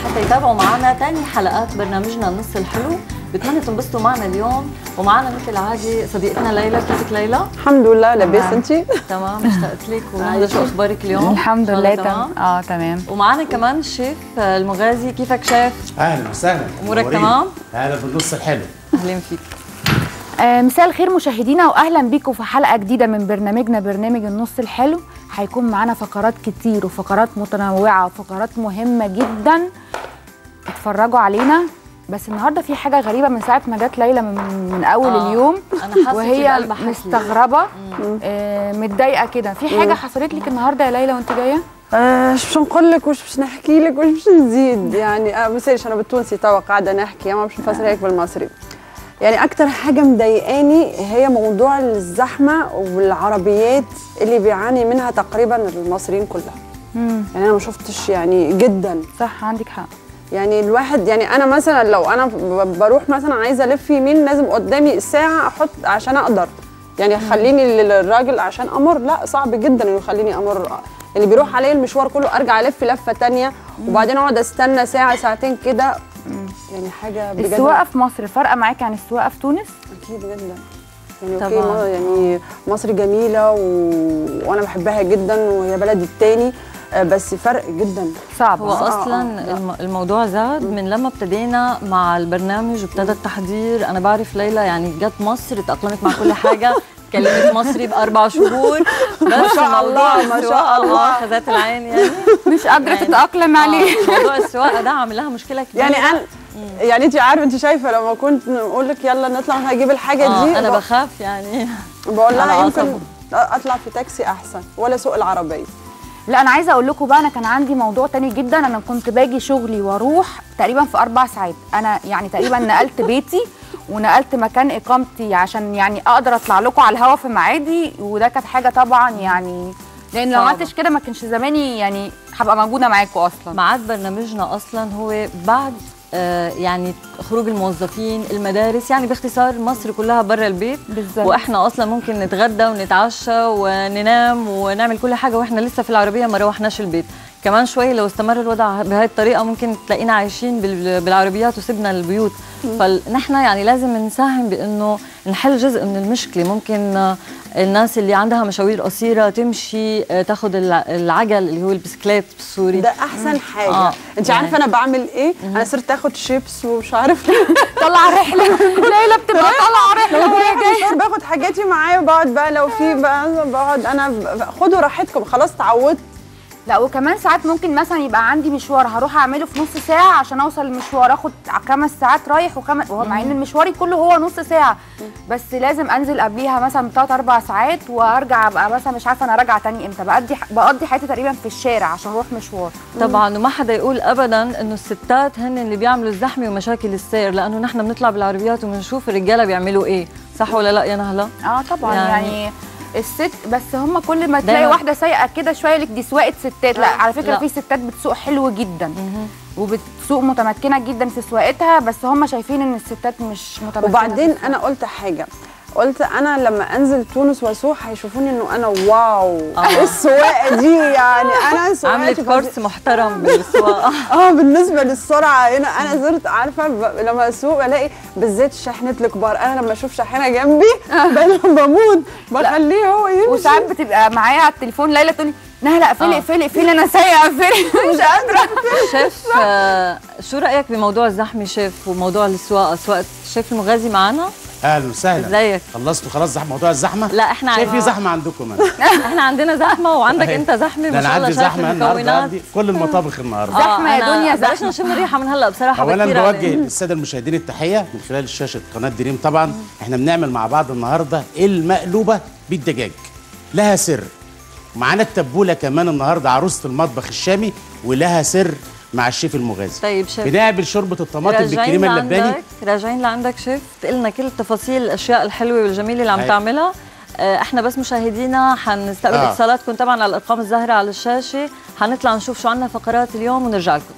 حتى يتابعوا معنا ثاني حلقات برنامجنا النص الحلو بتمنى تنبسطوا معنا اليوم ومعنا مثل العادي صديقتنا ليلى كيفك ليلى؟ الحمد لله لاباس انت تمام اشتقت لك وهذا شو اخبارك اليوم؟ الحمد إن شاء لله الله تمام اه تمام ومعنا كمان الشيف المغازي كيفك شيف؟ اهلا وسهلا أمورك منورين. تمام؟ اهلا بالنص الحلو اهلا فيك آه مساء الخير مشاهدينا واهلا بيكم في حلقه جديده من برنامجنا برنامج النص الحلو هيكون معانا فقرات كتير وفقرات متنوعه وفقرات مهمه جدا اتفرجوا علينا بس النهارده في حاجه غريبه من ساعه ما جت ليلى من, من اول آه، اليوم أنا حاسة وهي بقلبها حسلة. مستغربه آه متضايقه كده في حاجه حصلت لك النهارده يا ليلى وانت جايه آه شو باش نقول لك واش باش نحكي لك واش باش نزيد يعني آه بصيرش انا بالتونسي توا قاعده نحكي ما باش نفسر هيك بالمصري يعني اكتر حاجه مضايقاني هي موضوع الزحمه والعربيات اللي بيعاني منها تقريبا المصريين كلها امم يعني انا ما شفتش يعني جدا صح عندك حق يعني الواحد يعني انا مثلا لو انا ب- بروح مثلا عايزه الف يمين لازم قدامي ساعه احط عشان اقدر يعني خليني الراجل عشان امر لا صعب جدا انه يخليني امر اللي بيروح عليه المشوار كله ارجع الف لفه تانية وبعدين اقعد استنى ساعه ساعتين كده يعني حاجه بجد السواقه في مصر فارقه معاكي عن السواقه في تونس اكيد جدا يعني طبعاً. اوكي ما- يعني مصر جميله و... وانا بحبها جدا وهي بلدي التاني آه، بس فرق جدا صعب هو آه، اصلا آه. الم- الموضوع زاد من لما ابتدينا مع البرنامج وابتدى التحضير انا بعرف ليلى يعني جت مصر تاقلمت مع كل حاجه تكلمت مصري باربع شهور بس ما شاء الله، ما شاء الله. خذت العين يعني مش قادره يعني- تتاقلم عليه آه، موضوع السواقه ده عامل لها مشكله كبيره يعني انا يعني انت عارفه انت شايفه لما كنت نقول لك يلا نطلع هجيب الحاجه آه دي انا ب- بخاف يعني بقول على لها يمكن عصبه. اطلع في تاكسي احسن ولا سوق العربيه لا انا عايزه اقول لكم بقى انا كان عندي موضوع تاني جدا انا كنت باجي شغلي واروح تقريبا في اربع ساعات انا يعني تقريبا نقلت بيتي ونقلت مكان اقامتي عشان يعني اقدر اطلع لكم على الهوا في ميعادي وده كانت حاجه طبعا يعني لان لو ما صعبة. عملتش كده ما كانش زماني يعني هبقى موجوده معاكم اصلا ميعاد برنامجنا اصلا هو بعد آه، يعني خروج الموظفين المدارس يعني باختصار مصر كلها برا البيت بالظبط. واحنا اصلا ممكن نتغدى ونتعشى وننام ونعمل كل حاجه واحنا لسه في العربيه ما روحناش البيت كمان شوي لو استمر الوضع بهذه الطريقه ممكن تلاقينا عايشين بال- بالعربيات وسيبنا البيوت فنحن يعني لازم نساهم بانه نحل جزء من المشكله ممكن آه، الناس اللي عندها مشاوير قصيره تمشي آه، تاخذ الع- العجل اللي هو البسكليت بالسوري ده احسن حاجه آه، انت يعني. عارفه انا بعمل ايه انا صرت اخد شيبس ومش عارف طلع رحله ليلى بتبقى طالعه رحله لما وهي بروح جايه المشوار باخد حاجاتي معايا وبقعد بقى لو في بقى بقعد انا ب- خدوا راحتكم خلاص اتعودت لا وكمان ساعات ممكن مثلا يبقى عندي مشوار هروح اعمله في نص ساعه عشان اوصل المشوار اخد خمس ساعات رايح وخمس وهو مع ان المشواري كله هو نص ساعه بس لازم انزل قبليها مثلا بثلاث اربع ساعات وارجع ابقى مثلا مش عارفه انا راجعه تاني امتى بقضي بقضي حياتي تقريبا في الشارع عشان اروح مشوار طبعا وما حدا يقول ابدا انه الستات هن اللي بيعملوا الزحمه ومشاكل السير لانه نحن بنطلع بالعربيات وبنشوف الرجاله بيعملوا ايه صح ولا لا يا نهله اه طبعا يعني- يعني, يعني الست بس هم كل ما تلاقي دايماً- واحده سايقه كده شويه لك دي سواقه ستات لا على فكره لا. في ستات بتسوق حلو جدا وبتسوق متمكنه جدا في سواقتها بس هم شايفين ان الستات مش متمكنه وبعدين في انا قلت حاجه قلت انا لما انزل تونس واسوق هيشوفوني انه انا واو ايه السواقه دي يعني انا سواقتي عملت فظيعة. كورس محترم بالسواقه اه بالنسبه للسرعه هنا انا صرت عارفه ب... لما اسوق الاقي بالذات الشاحنات الكبار انا لما اشوف شاحنه جنبي بل- بموت بخليه هو يمشي وساعات بتبقى معايا على التليفون ليلى تقول لي نهلا اقفلي آه. اقفلي اقفلي انا سايقه اقفلي مش قادره شيف آه، شو رايك بموضوع الزحمه شيف وموضوع السواقه سواقه شيف المغازي معنا اهلا وسهلا ازيك خلصتوا خلاص زحمه موضوع الزحمه لا احنا شايف في عايزين زحمه عندكم انا احنا عندنا زحمه وعندك صحيح. انت زحمه ده ما انا شاء الله عندي شايف زحمه النهارده المكونات عندي كل المطابخ النهارده زحمة يا أنا دنيا، بلشنا زحمة. نشم ريحه من هلا بصراحه اولا بكتير بوجه عليه. للساده المشاهدين التحيه من خلال شاشه قناه دريم طبعا احنا بنعمل مع بعض النهارده المقلوبه بالدجاج لها سر معانا التبوله كمان النهارده عروسه المطبخ الشامي ولها سر مع الشيف المغازي طيب شيف بنعمل شوربه الطماطم راجعين بالكريمه اللباني لعندك راجعين لعندك شيف تقلنا كل التفاصيل الاشياء الحلوه والجميله اللي عم هاي. تعملها آه، احنا بس مشاهدينا حنستقبل آه. اتصالاتكم طبعا على الارقام الظاهره على الشاشه حنطلع نشوف شو عندنا فقرات اليوم ونرجع لكم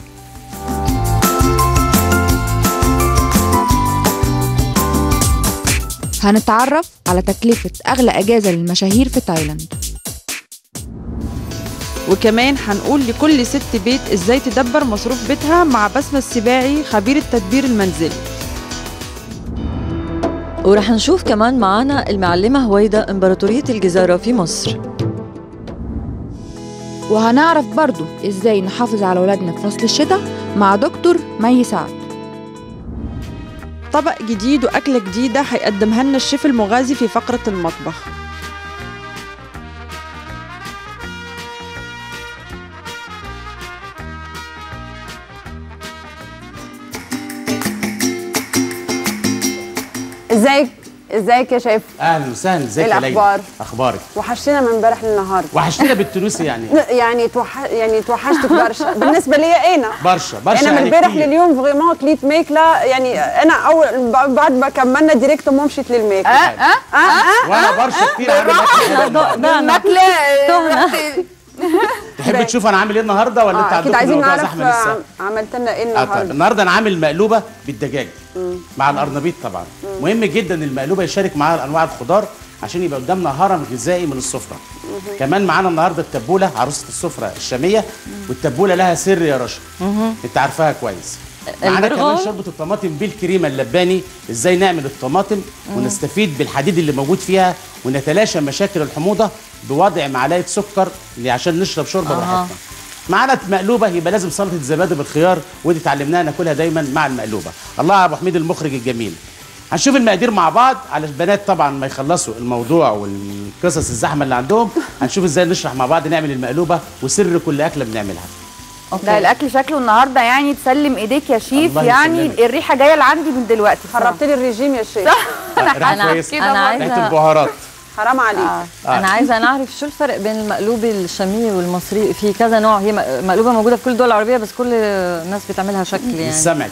هنتعرف على تكلفة أغلى أجازة للمشاهير في تايلاند وكمان هنقول لكل ست بيت ازاي تدبر مصروف بيتها مع بسمة السباعي خبير التدبير المنزلي ورح نشوف كمان معانا المعلمة هويدا إمبراطورية الجزارة في مصر وهنعرف برضو ازاي نحافظ على ولادنا في فصل الشتاء مع دكتور مي سعد طبق جديد وأكلة جديدة هيقدمها لنا الشيف المغازي في فقرة المطبخ ازيك ازيك يا شيف اهلا وسهلا ازيك إيه يا ليلى الأخبار؟ اخبارك وحشتنا من امبارح للنهارده وحشتنا بالتونسي يعني يعني توح... يعني توحشتك برشا بالنسبه لي انا برشا برشا انا من يعني امبارح كتير. لليوم فريمون كليت ماكله يعني انا اول ب- بعد ما كملنا ديريكت ما مشيت للماكله اه اه اه اه وانا برشا كتير عامل أكل حلو. الماكله تحب تشوف انا عامل ايه النهارده ولا انت آه، عندكم اكيد عايزين الموضوع نعرف زحمه لسه آه، عملت لنا ايه اه طيب النهارده النهارده انا عامل مقلوبه بالدجاج مع القرنبيط طبعا مهم جدا ان المقلوبه يشارك معاها انواع الخضار عشان يبقى قدامنا هرم غذائي من السفره كمان معانا النهارده التبوله عروسه السفره الشاميه والتبوله لها سر يا رشا انت عارفاها كويس معانا كمان البرغل. شوربه الطماطم بالكريمه اللباني ازاي نعمل الطماطم ونستفيد بالحديد اللي موجود فيها ونتلاشى مشاكل الحموضه بوضع معلقه سكر اللي عشان نشرب شوربه أها. براحتنا معانا مقلوبه يبقى لازم سلطه الزبادي بالخيار ودي اتعلمناها ناكلها دايما مع المقلوبه الله يا ابو حميد المخرج الجميل هنشوف المقادير مع بعض على البنات طبعا ما يخلصوا الموضوع والقصص الزحمه اللي عندهم هنشوف ازاي نشرح مع بعض نعمل المقلوبه وسر كل اكله بنعملها ده الاكل شكله النهارده يعني تسلم ايديك يا شيف الله يعني يسلمك. الريحه جايه لعندي من دلوقتي خربت لي الرجيم يا شيخ ريحة أنا كويسة. أنا ريحه عايزة البهارات حرام عليك آه. أنا عايزة نعرف شو الفرق بين المقلوبة الشامية والمصرية في كذا نوع هي م- مقلوبة موجودة في كل الدول العربية بس كل الناس بتعملها شكل يعني السمك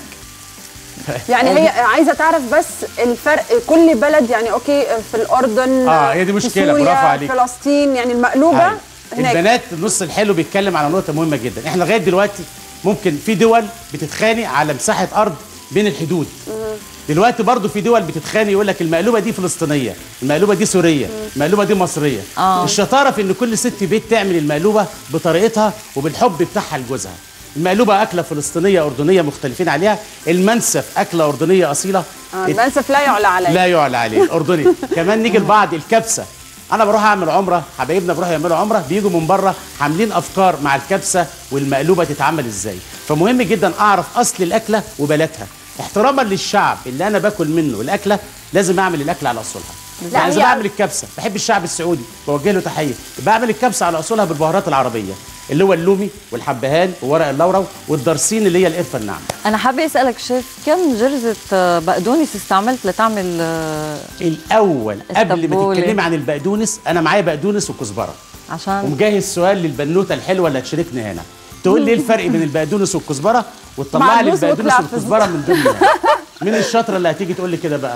يعني هي عايزه تعرف بس الفرق كل بلد يعني اوكي في الاردن آه، هي دي في مشكلة، سوريا، برافو عليك. فلسطين يعني المقلوبه هاي. هناك البنات النص الحلو بيتكلم على نقطه مهمه جدا احنا لغايه دلوقتي ممكن في دول بتتخانق على مساحه ارض بين الحدود دلوقتي برضو في دول بتتخانق يقول لك المقلوبه دي فلسطينيه المقلوبه دي سوريه المقلوبه دي مصريه آه. الشطاره في ان كل ست بيت تعمل المقلوبه بطريقتها وبالحب بتاعها لجوزها المقلوبه اكله فلسطينيه اردنيه مختلفين عليها المنسف اكله اردنيه اصيله آه، المنسف لا يعلى عليه لا يعلى عليه الاردني كمان نيجي لبعض الكبسه انا بروح اعمل عمره حبايبنا بيروحوا يعملوا عمره بيجوا من بره عاملين افكار مع الكبسه والمقلوبه تتعمل ازاي فمهم جدا اعرف اصل الاكله وبلدها احتراما للشعب اللي انا باكل منه الاكله لازم اعمل الاكله على اصولها لا، يعني اذا هي- بعمل الكبسه بحب الشعب السعودي بوجه له تحيه بعمل الكبسه على اصولها بالبهارات العربيه اللي هو اللومي والحبهان وورق اللورو والدرسين اللي هي القرفه الناعمه أنا حابة أسألك شيف كم جرزة آه، بقدونس استعملت لتعمل آه، الاول قبل ما التبولة. تتكلمي عن البقدونس انا معايا بقدونس وكزبره عشان ومجهز سؤال للبنوته الحلوه اللي هتشاركني هنا تقول لي ايه الفرق بين البقدونس والكزبره وتطلع لي معدوس البقدونس وكلافس. والكزبره من ضمنها مين الشاطره اللي هتيجي تقول لي كده بقى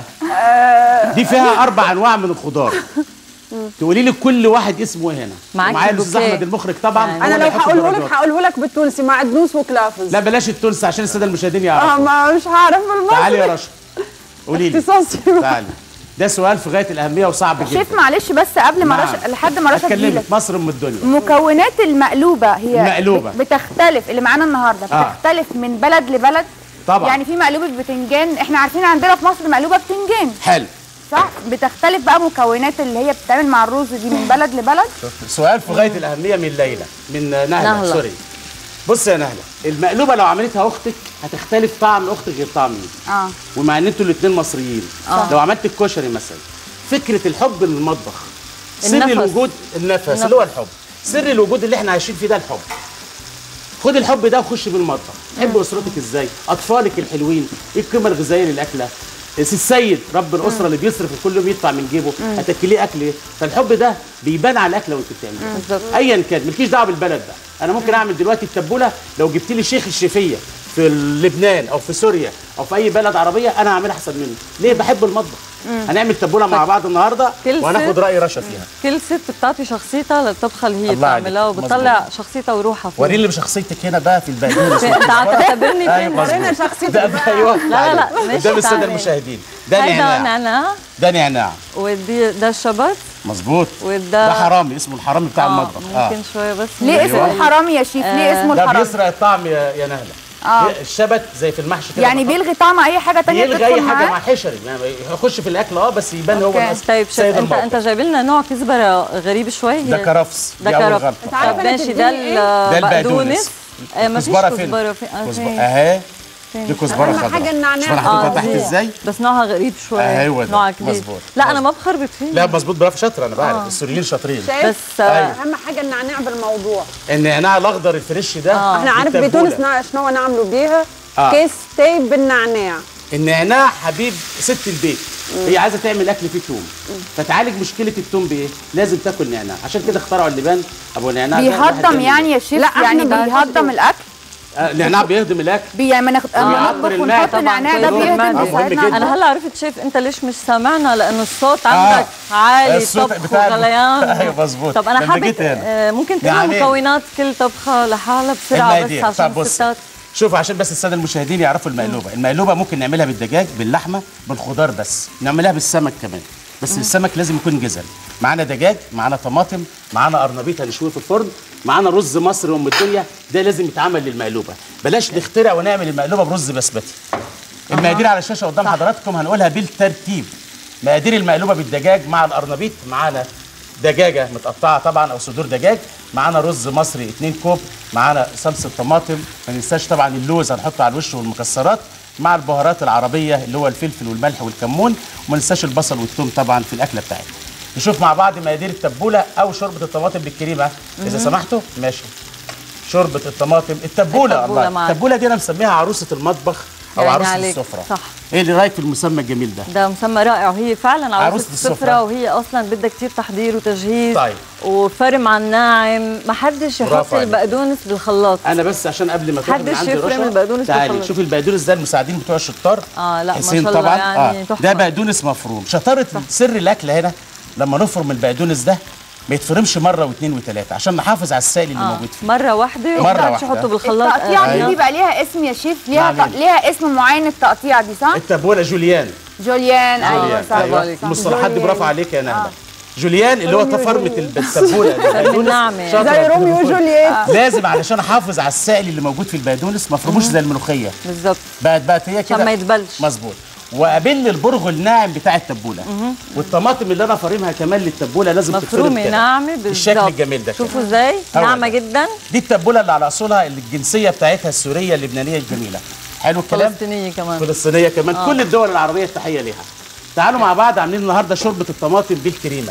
دي فيها اربع انواع من الخضار تقولي لي كل واحد اسمه ايه هنا معاكي ومعايا الاستاذ البوكيه. احمد المخرج طبعا يعني هو انا اللي لو هيحط هقوله لك الدرجات. هقوله لك بالتونسي معدنوس وكلافز لا بلاش التونسي عشان الساده المشاهدين اه يعرفوا ما مش هعرف تعالي يا بالمصري رشا قولي لي اختصاصي تعالي ده سؤال في غايه الاهميه وصعب جدا شيف معلش بس قبل ما نعم. رشا لحد ما رشا تجيلك اتكلمت مصر ام الدنيا مكونات المقلوبه هي المقلوبة. بت- بتختلف اللي معانا النهارده آه. بتختلف من بلد لبلد طبعا. يعني في مقلوبه بتنجان احنا عارفين عندنا في مصر مقلوبه بتنجان حلو صح بتختلف بقى مكونات اللي هي بتتعمل مع الرز دي من بلد لبلد سؤال في غايه الاهميه من ليلى من نهله, نهلة. سوري بص يا نهله المقلوبه لو عملتها اختك هتختلف طعم اختك غير طعمي اه ومع ان انتوا الاثنين مصريين آه. لو عملت الكشري مثلا فكره الحب للمطبخ سر النفس. الوجود النفس, النفس. اللي هو الحب سر الوجود اللي احنا عايشين فيه ده الحب خد الحب ده وخش بالمطبخ حب اسرتك ازاي اطفالك الحلوين ايه القيمه الغذائيه للاكله سي السيد رب الاسره اللي بيصرف كل يوم يدفع من جيبه هتاكليه اكل ايه فالحب ده بيبان على الاكله وانت بتعمليها بالظبط. ايا كان مالكيش دعوه بالبلد بقى انا ممكن اعمل دلوقتي التبوله لو جبت لي شيخ الشيفيه في لبنان او في سوريا او في اي بلد عربيه انا هعملها احسن منه ليه بحب المطبخ هنعمل تبوله مع بعض النهارده كل وهناخد ست- راي رشا فيها كل ست بتعطي شخصيتها للطبخه اللي هي الله عليك. بتعملها وبتطلع شخصيتها وروحها فيها وريني بشخصيتك هنا بقى في البقدونس انت عم تعتبرني ايوه فين؟ مظبوط. شخصيتك ده- ايوه لا، لا، تعالي. ماشي، قدام الساده تعالي. المشاهدين ده هيدا نعناع نعناع ده نعناع ودي ده الشبت مظبوط وده ده حرامي اسمه الحرامي بتاع آه المطبخ ممكن شويه بس ليه أيوة. اسمه الحرامي يا شيف ليه اسمه ده الحرامي بيسرق الطعم يا يا نهله آه. الشبت زي في المحشي كده يعني بحط- بيلغي طعم اي حاجه تانية بيلغي اي بتدخل حاجه مع معاه حشري يعني يخش في الاكل اه بس يبان هو أوكي. الأصل. طيب شيف سيد انت الموقف. انت جايب لنا نوع كزبره غريب شوي ده كرفس ده دي أول كرفس غلطة. أنت عارف طب أنا ماشي تديني ده إيه؟ ده البقدونس البقدونس آه ما فيش كزبره فين؟ كزبره في آه، كزبره فين؟ اهي دي كزبره أهم خضراء حاجة النعناع. شوف انا حطيتها آه، تحت دي. ازاي بس نوعها غريب شوي أيوة ده. نوعها كبير مظبوط. لا انا ما مظبوط. بخربط فيه لا مظبوط برافو شاطر انا بعرف السوريين شاطرين شايف بس آه، أيوة. اهم حاجه النعناع بالموضوع النعناع الاخضر الفريش ده آه. احنا عارف بالتبولة. بتونس نا- شنو نعملوا بيها آه. كيس تاي بالنعناع النعناع حبيب ست البيت هي عايزه تعمل اكل فيه توم فتعالج مشكله التوم بايه لازم تاكل نعناع عشان كده اخترعوا اللبان ابو نعناع ده واحد بيهضم يعمل يعني يا شيف لا، إحنا يعني بنهضم. بيهضم الاكل آه، النعناع بيهضم الاكل بي يعني ما ناخد بيعبر نطبخ الماء ونحط طبعاً، نعناع ده كويس. بيهضم مهم بيساعدنا جداً. انا هلا عرفت شيف انت ليش مش سامعنا لانه الصوت عندك عالي الصوت طبخ بتاع- وغليان أيوة مظبوط. طب انا لما حابه جيت هنا. آه، ممكن تقول يعني مكونات كل طبخه لحالها بسرعه بس المقادير عشان طب بص الستات شوف عشان بس الساده المشاهدين يعرفوا المقلوبه المقلوبه ممكن نعملها بالدجاج باللحمه بالخضار بس نعملها بالسمك كمان بس السمك لازم يكون جزل معانا دجاج معانا طماطم معانا قرنبيط هنشويه في الفرن معانا رز مصري ام الدنيا ده لازم يتعمل للمقلوبه بلاش نخترع ونعمل المقلوبه برز بسمتي المقادير على الشاشه قدام حضراتكم هنقولها بالترتيب مقادير المقلوبه بالدجاج مع القرنبيط معانا دجاجه متقطعه طبعا او صدور دجاج معانا رز مصري 2 كوب معانا صلصه طماطم ما ننساش طبعا اللوز هنحطه على الوش والمكسرات مع البهارات العربيه اللي هو الفلفل والملح والكمون وما ننساش البصل والثوم طبعا في الاكله بتاعتنا نشوف مع بعض مقادير التبوله او شوربه الطماطم بالكريمه اذا سمحتوا ماشي شوربه الطماطم التبوله التبولة الله معاك. التبوله دي انا مسميها عروسه المطبخ او يعني عروسه عليك. السفره صح. ايه اللي رايك في المسمى الجميل ده ده مسمى رائع وهي فعلا عروسة عروسة السفرة. السفرة وهي اصلا بدها كتير تحضير وتجهيز طيب. وفرم على الناعم ما حدش يحط برافو عليك. البقدونس بالخلاط انا بس عشان قبل ما تروح من حدش عندي يفرم رشا البقدونس تعالي بالخلاط. شوفي البقدونس ده المساعدين بتوع الشطار آه، لا، ما حسين شاء الله طبعا يعني آه. تحفة. ده بقدونس مفروم شطاره سر الاكله هنا لما نفرم البقدونس ده ما يتفرمش مره واثنين وثلاثه عشان نحافظ على السائل اللي آه. موجود فيه مرة واحدة مرة وما واحدة. تحطه بالخلاط التقطيعه دي آه، بيبقى ليها اسم يا شيف ليها نعم. ط... ليها اسم معين التقطيعه دي صح؟ التبوله جوليان جوليان ايوه جوليان صح برافو ايوه عليك. المصطلحات دي جوليان. برافو عليك يا نهله جوليان اللي هو فرمه التبوله الناعمة يعني. شاطرة زي يا روميو دكتور. وجولييت لازم علشان احافظ على السائل اللي موجود في البقدونس ما افرموش زي الملوخيه بالظبط بقت بقت هي كده عشان ما يتبلش. مظبوط وقابلني البرغل الناعم بتاع التبوله والطماطم اللي انا فارمها كمان للتبوله لازم تتفرم مفرومة كده ناعمة بالظبط بالشكل الجميل ده كده. شوفوا ازاي هو ناعمة ده. جدا دي التبوله اللي على اصولها اللي الجنسيه بتاعتها السوريه اللبنانيه الجميله حلو الكلام فلسطينية كمان فلسطينيه كمان آه. كل الدول العربيه التحيه ليها تعالوا مع بعض عاملين النهارده شوربه الطماطم بالكريمه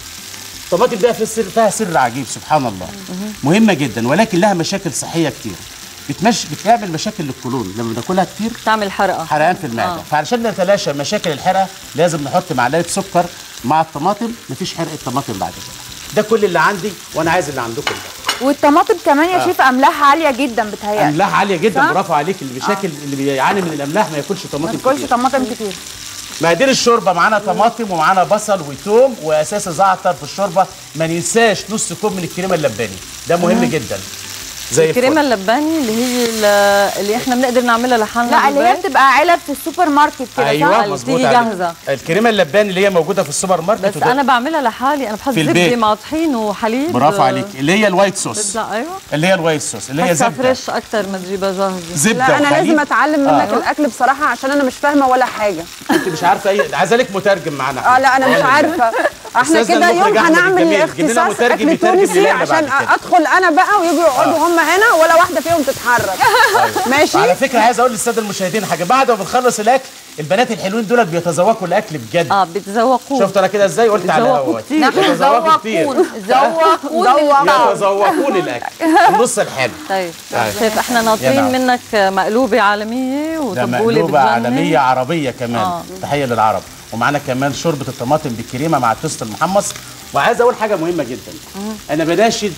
الطماطم دي فيها سر فيها سر عجيب سبحان الله مهمه جدا ولكن لها مشاكل صحيه كتير بتمش بتعمل مشاكل للقولون لما بناكلها كتير تعمل حرقة حرقان في المعده آه. فعشان نتلاشى مشاكل الحرقه لازم نحط معلقه سكر مع الطماطم مفيش حرقه طماطم بعد كده ده كل اللي عندي وانا عايز اللي عندكم ده والطماطم كمان يا شيف املاحها عاليه جدا بتهيألي املاح عاليه جدا صح؟ برافو عليك اللي بيشاكل اللي بيعاني من الاملاح ما ياكلش ما طماطم تاكلش كتير طماطم كتير مقادير الشوربه معانا طماطم ومعانا بصل وتوم واساس زعتر في الشوربه ما ننساش نص كوب من الكريمه اللباني ده مهم جدا زي الكريمة الفل. اللباني اللي هي ال- اللي احنا بنقدر نعملها لحالنا لا اللي هي بالبيت. بتبقى علب في السوبر ماركت كده صح؟ ايوه اللي مظبوط بتيجي عليك. جاهزة. الكريمه اللباني اللي هي موجوده في السوبر ماركت بس وده- انا بعملها لحالي انا بحط في زبده البيت. مع طحين وحليب برافو آه، عليك اللي هي الوايت صوص بتطلع ايوه اللي هي الوايت صوص اللي هي حاسه زبده فريش اكتر ما تجيبها جاهزه زبده لا انا وحليب. لازم اتعلم منك آه. الاكل بصراحه عشان انا مش فاهمه ولا حاجه انت مش عارفه اي عايزه لك مترجم معانا اه لا انا مش عارفه احنا أستاذنا كده المخرج يوم أحمد هنعمل الجميل، جيب لنا اختصاص مترجم اكل يترجم تونسي لنا بعد عشان كده. ادخل انا بقى ويجوا يقعدوا هم هنا ولا واحده فيهم تتحرك ماشي وعلى فكره عايز اقول للساده المشاهدين حاجه بعد ما بنخلص الاكل البنات الحلوين دول بيتذوقوا الاكل بجد اه بيتذوقوه شفت انا كده ازاي قلت على بيتذوقوا هواك كتير. نحن يتذوقوا كتير. ذوقون ذوقون للطعم. يتذوقون الاكل النص الحلو طيب طيب. شايف احنا يا ناطرين نعم. منك مقلوبه عالميه ده وطبوله مقلوبه بتجنن عالميه عربيه كمان آه. تحيه للعرب ومعانا كمان شوربه الطماطم بالكريمه مع التوست المحمص وعايز اقول حاجه مهمه جدا انا بناشد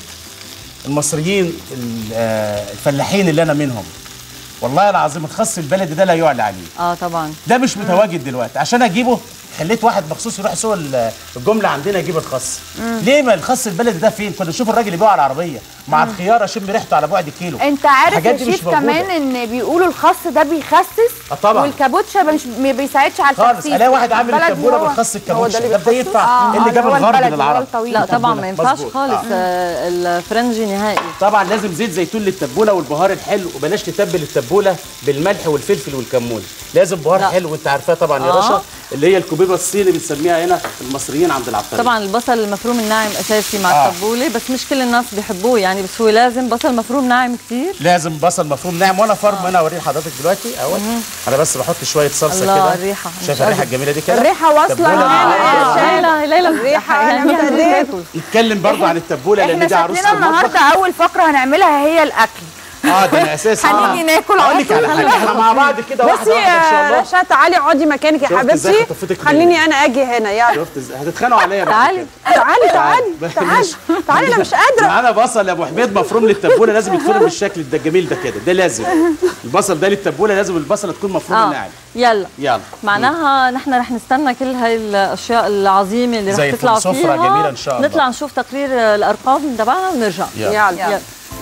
المصريين ال- آه، الفلاحين اللي انا منهم والله العظيم الخس البلدي ده لا يعلى عليه اه طبعا ده مش متواجد دلوقتي عشان اجيبه خليت واحد مخصوص يروح سوق ال- الجمله عندنا يجيب الخس ليه ما الخس البلدي ده فين كنا نشوف الراجل يبيعه على العربيه مع الخيار اشم ريحته على بعد كيلو انت عارف الحاجات يا دي مش شيف موجودة. كمان ان بيقولوا الخس ده بيخسس آه طبعا. والكابوتشا مش ما بيساعدش على خالص التخسيس الاقي واحد عامل البلدي التبوله هو- بالخس هو الكابوتشا ده ده اللي ده بيخسس؟ يدفع آه، إيه اللي آه، جاب هو الغرب البلدي، هو للعرب الطويل. لا طبعا التبولة. ما ينفعش مظبوط. خالص آه. آه، الفرنجي نهائي طبعا لازم زيت زيتون للتبوله والبهار الحلو وبلاش نتبل التبوله بالملح والفلفل والكمون لازم بهار لا. حلو وانت عارفاه طبعا يا آه. رشا اللي هي الكوبيبه الصيني بنسميها هنا المصريين عند العطارين طبعا البصل المفروم الناعم اساسي مع آه. التبوله بس مش كل الناس بيحبوه يعني بس هو لازم بصل مفروم ناعم كتير لازم بصل مفروم ناعم وانا فرم هنا اوريه لحضرتك دلوقتي اهو انا بس بحط شويه صلصه الله، كده الريحة. مش شايف الريحه قادرة. الجميله دي كده الريحة واصلة تبولة معانا مع- يا آه. شيخ. ليلى ليلى الريحة يعني أنا إحنا متأكدة. بناكل. نتكلم برضو عن التبوله لان احنا دي عروسه شكلنا المطبخ النهارده اول فقره هنعملها هي الاكل اه ده انا اساسي هنيجي ناكل اقول على لك على طول. حاجه احنا مع بعض كده واحده بصي واحده ان شاء يا الله رشا تعالي اقعدي مكانك يا شفت إزاي حبيبتي خطفتك خليني مني؟ انا اجي هنا يلا شفت ازاي هتتخانقوا عليا بعد تعالي. كده. تعالي تعالي تعالي. تعالي تعالي انا مش قادره معانا بصل يا ابو حميد مفروم للتبوله لازم يتفرم بالشكل ده الجميل ده كده ده لازم البصل ده للتبوله لازم البصله تكون مفرومه اه ناعم يلا يلا معناها نحن رح نستنى كل هاي الاشياء العظيمه اللي زي رح تطلع سفرة فيها جميلة إن شاء الله. نطلع نشوف تقرير الارقام تبعنا ونرجع يلا. يلا يلا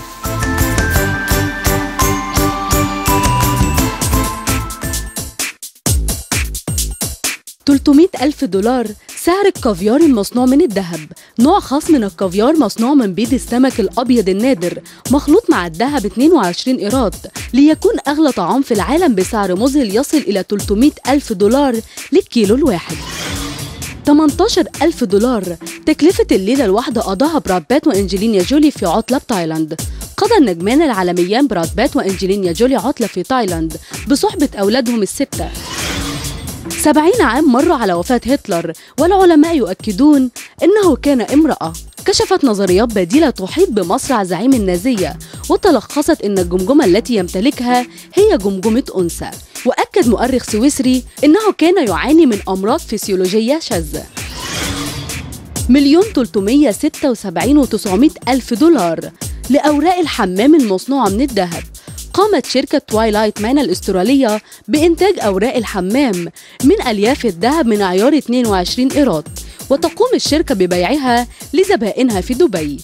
300 ألف دولار سعر الكافيار المصنوع من الذهب نوع خاص من الكافيار مصنوع من بيض السمك الأبيض النادر مخلوط مع الذهب 22 إيراد ليكون أغلى طعام في العالم بسعر مذهل يصل إلى 300 ألف دولار للكيلو الواحد 18 ألف دولار تكلفة الليلة الواحدة قضاها براد بيت وأنجلينا جولي في عطلة بتايلاند قضى النجمان العالميان براد بيت وأنجلينا جولي عطلة في تايلاند بصحبة أولادهم الستة سبعين عام مروا على وفاة هتلر والعلماء يؤكدون أنه كان امرأة كشفت نظريات بديلة تحيط بمصرع زعيم النازية وتلخصت أن الجمجمة التي يمتلكها هي جمجمة أنثى وأكد مؤرخ سويسري أنه كان يعاني من أمراض فسيولوجية شاذة مليون 376 و 900 ألف دولار لأوراق الحمام المصنوعة من الذهب قامت شركة توايلايت مان الأسترالية بإنتاج أوراق الحمام من ألياف الذهب من عيار 22 إيراد وتقوم الشركة ببيعها لزبائنها في دبي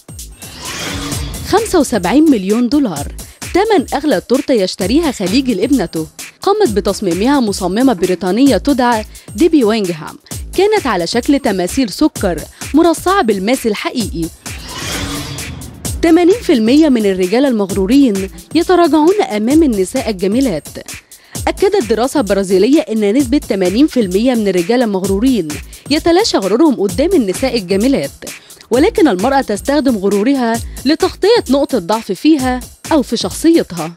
75 مليون دولار ثمن أغلى تورتة يشتريها خليجي لابنته قامت بتصميمها مصممة بريطانية تدعى ديبي وينغهام كانت على شكل تماثيل سكر مرصعة بالماس الحقيقي 80% من الرجال المغرورين يتراجعون أمام النساء الجميلات أكدت دراسة برازيلية أن نسبة 80% من الرجال المغرورين يتلاشى غرورهم قدام النساء الجميلات ولكن المرأة تستخدم غرورها لتغطية نقطة ضعف فيها أو في شخصيتها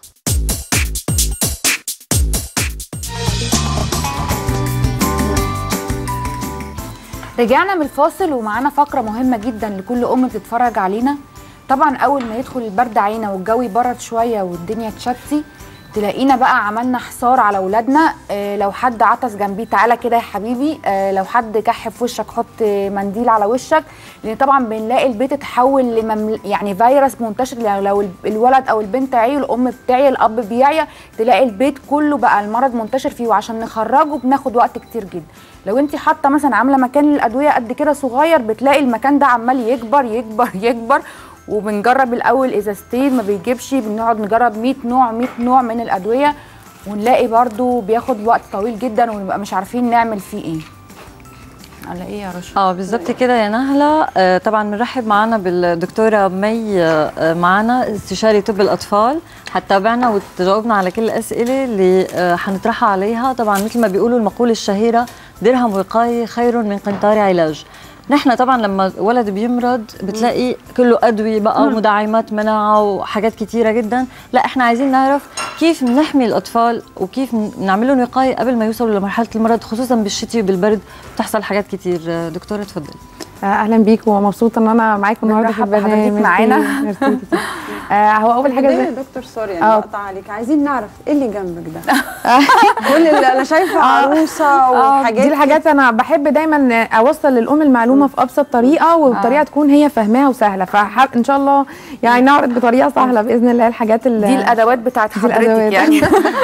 رجعنا من الفاصل ومعانا فقرة مهمة جدا لكل أم بتتفرج علينا طبعا أول ما يدخل البرد علينا والجو يبرد شوية والدنيا تشتي تلاقينا بقى عملنا حصار على ولادنا آه لو حد عطس جنبيه تعالى كده يا حبيبي آه لو حد كح في وشك حط منديل على وشك لان طبعا بنلاقي البيت اتحول لممل... يعني فيروس منتشر يعني لو الولد او البنت عي الام بتعي الاب بيعيا تلاقي البيت كله بقى المرض منتشر فيه وعشان نخرجه بناخد وقت كتير جدا لو انت حاطه مثلا عامله مكان للادويه قد كده صغير بتلاقي المكان ده عمال يكبر يكبر يكبر وبنجرب الاول ازازتين ما بيجيبش بنقعد نجرب 100 نوع 100 نوع من الادويه ونلاقي برضو بياخد وقت طويل جدا ونبقى مش عارفين نعمل فيه ايه على ايه يا رشا اه بالظبط كده يا نهله آه طبعا بنرحب معنا بالدكتوره مي آه معنا استشاري طب الاطفال هتتابعنا وتجاوبنا على كل الاسئله اللي آه حنطرحها عليها طبعا مثل ما بيقولوا المقوله الشهيره درهم وقايه خير من قنطار علاج نحن طبعا لما ولد بيمرض بتلاقي كله ادويه بقى ومدعمات مناعه وحاجات كتيره جدا لا احنا عايزين نعرف كيف بنحمي الاطفال وكيف نعمل لهم وقايه قبل ما يوصلوا لمرحله المرض خصوصا بالشتي وبالبرد بتحصل حاجات كتير دكتوره تفضل آه، اهلا بيكم ومبسوطه ان انا معاكم النهارده في بنرحب بحضرتك البرنامج معانا. ميرسي كتير. آه، هو اول حاجه بداية زي يا دكتور سوري آه. يعني بقطع عليك عايزين نعرف ايه اللي جنبك ده كل اللي انا شايفه عروسه اه وحاجات دي الحاجات انا بحب دايما اوصل للام المعلومه في ابسط طريقه وبطريقه تكون هي فاهماها وسهله فان شاء الله يعني نعرض بطريقه سهله باذن الله الحاجات اللي دي الادوات بتاعت دي حضرتك الأدوات. يعني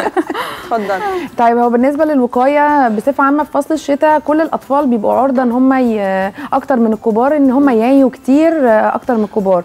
اتفضل طيب هو بالنسبه للوقايه بصفه عامه في فصل الشتاء كل الاطفال بيبقوا عرضه ان هم ي... اكتر من الكبار ان هم يعيوا كتير آه، اكتر من الكبار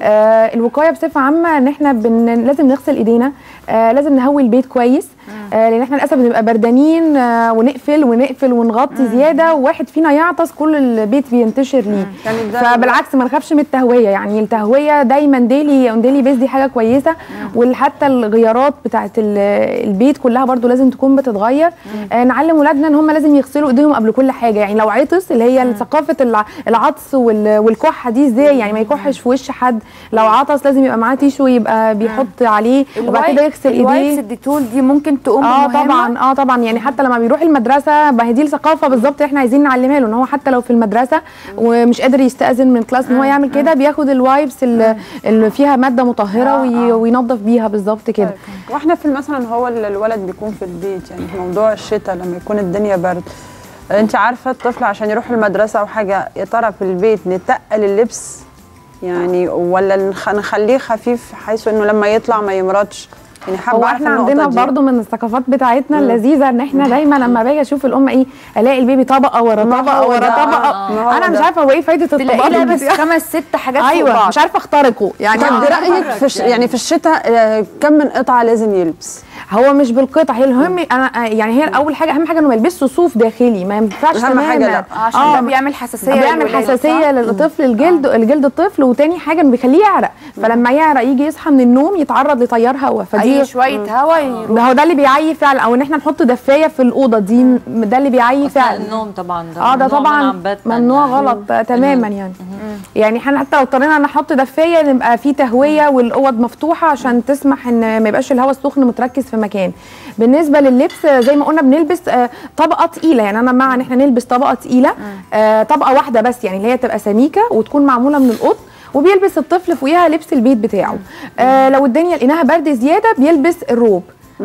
آه الوقايه بصفه عامه ان احنا بن... لازم نغسل ايدينا آه لازم نهوي البيت كويس آه لان احنا للاسف بنبقى بردانين آه ونقفل ونقفل ونغطي زياده وواحد فينا يعطس كل البيت بينتشر ليه يعني ده فبالعكس ما نخافش من التهويه يعني التهويه دايما ديلي اون ديلي بيس دي حاجه كويسه وحتى الغيارات بتاعه ال- البيت كلها برضو لازم تكون بتتغير آه نعلم ولادنا ان هم لازم يغسلوا ايديهم قبل كل حاجه يعني لو عطس اللي هي ثقافه الع- العطس وال- والكحه دي ازاي يعني ما يكحش في وش حد لو عطس لازم يبقى معاه تيشو يبقى بيحط عليه وبعد كده يغسل الوايبس ايديه الديتول دي ممكن تقوم اه بمهمة؟ طبعا اه طبعا يعني حتى لما بيروح المدرسه ما هي دي الثقافه بالظبط اللي احنا عايزين نعلمها له ان هو حتى لو في المدرسه ومش قادر يستاذن من كلاس ان هو يعمل كده بياخد الوايبس اللي اللي فيها ماده مطهره وي- وينظف بيها بالظبط كده واحنا في مثلا هو ال- الولد بيكون في البيت يعني في موضوع الشتاء لما يكون الدنيا برد انت عارفه الطفل عشان يروح المدرسه او حاجه يا ترى في البيت نتقل اللبس يعني ولا نخ- نخليه خفيف حيث انه لما يطلع ما يمرضش يعني حابه هو اعرف احنا النقطة عندنا دي. برضو من الثقافات بتاعتنا اللذيذه ان احنا دايما لما باجي اشوف الام ايه الاقي البيبي طبقه ورا ما طبقه هو ورا ده. طبقه ما هو انا مش ده. عارفه هو ايه فايده تلاقيه الطبقات لابس دي؟ خمس ست حاجات فوق ايوه بعض مش عارفه اخترقه يعني طب آه. برايك في الش- يعني في الشتاء آه، كم من قطعه لازم يلبس هو مش بالقطع هي المهم انا يعني هي اول حاجه اهم حاجه انه ما يلبسش صوف داخلي ما ينفعش أهم تماما حاجة لا. عشان آه. ده بيعمل حساسيه بيعمل للولاد، حساسيه صح؟ للطفل الجلد الجلد الطفل وتاني حاجه انه بيخليه يعرق فلما يعرق يجي يصحى من النوم يتعرض لتيار هواء فدي اي شويه هوا يروح ده هو ده اللي بيعيي فعلا او ان احنا نحط دفايه في الاوضه دي م- ده اللي بيعيي أثناء فعلا النوم طبعا ده اه ده ممنوع طبعا منعاً باتاً ممنوع يعني. غلط آه، تماما يعني يعني احنا حتى لو اضطرينا نحط دفايه نبقى في تهويه والاوض مفتوحه عشان تسمح ان ما يبقاش الهواء السخن متركز في مكان بالنسبه لللبس آه، زي ما قلنا بنلبس آه، طبقه تقيله يعني انا مع ان احنا نلبس طبقه تقيله آه، طبقه واحده بس يعني اللي هي تبقى سميكه وتكون معموله من القطن وبيلبس الطفل فوقيها لبس البيت بتاعه آه لو الدنيا لقيناها برد زياده بيلبس الروب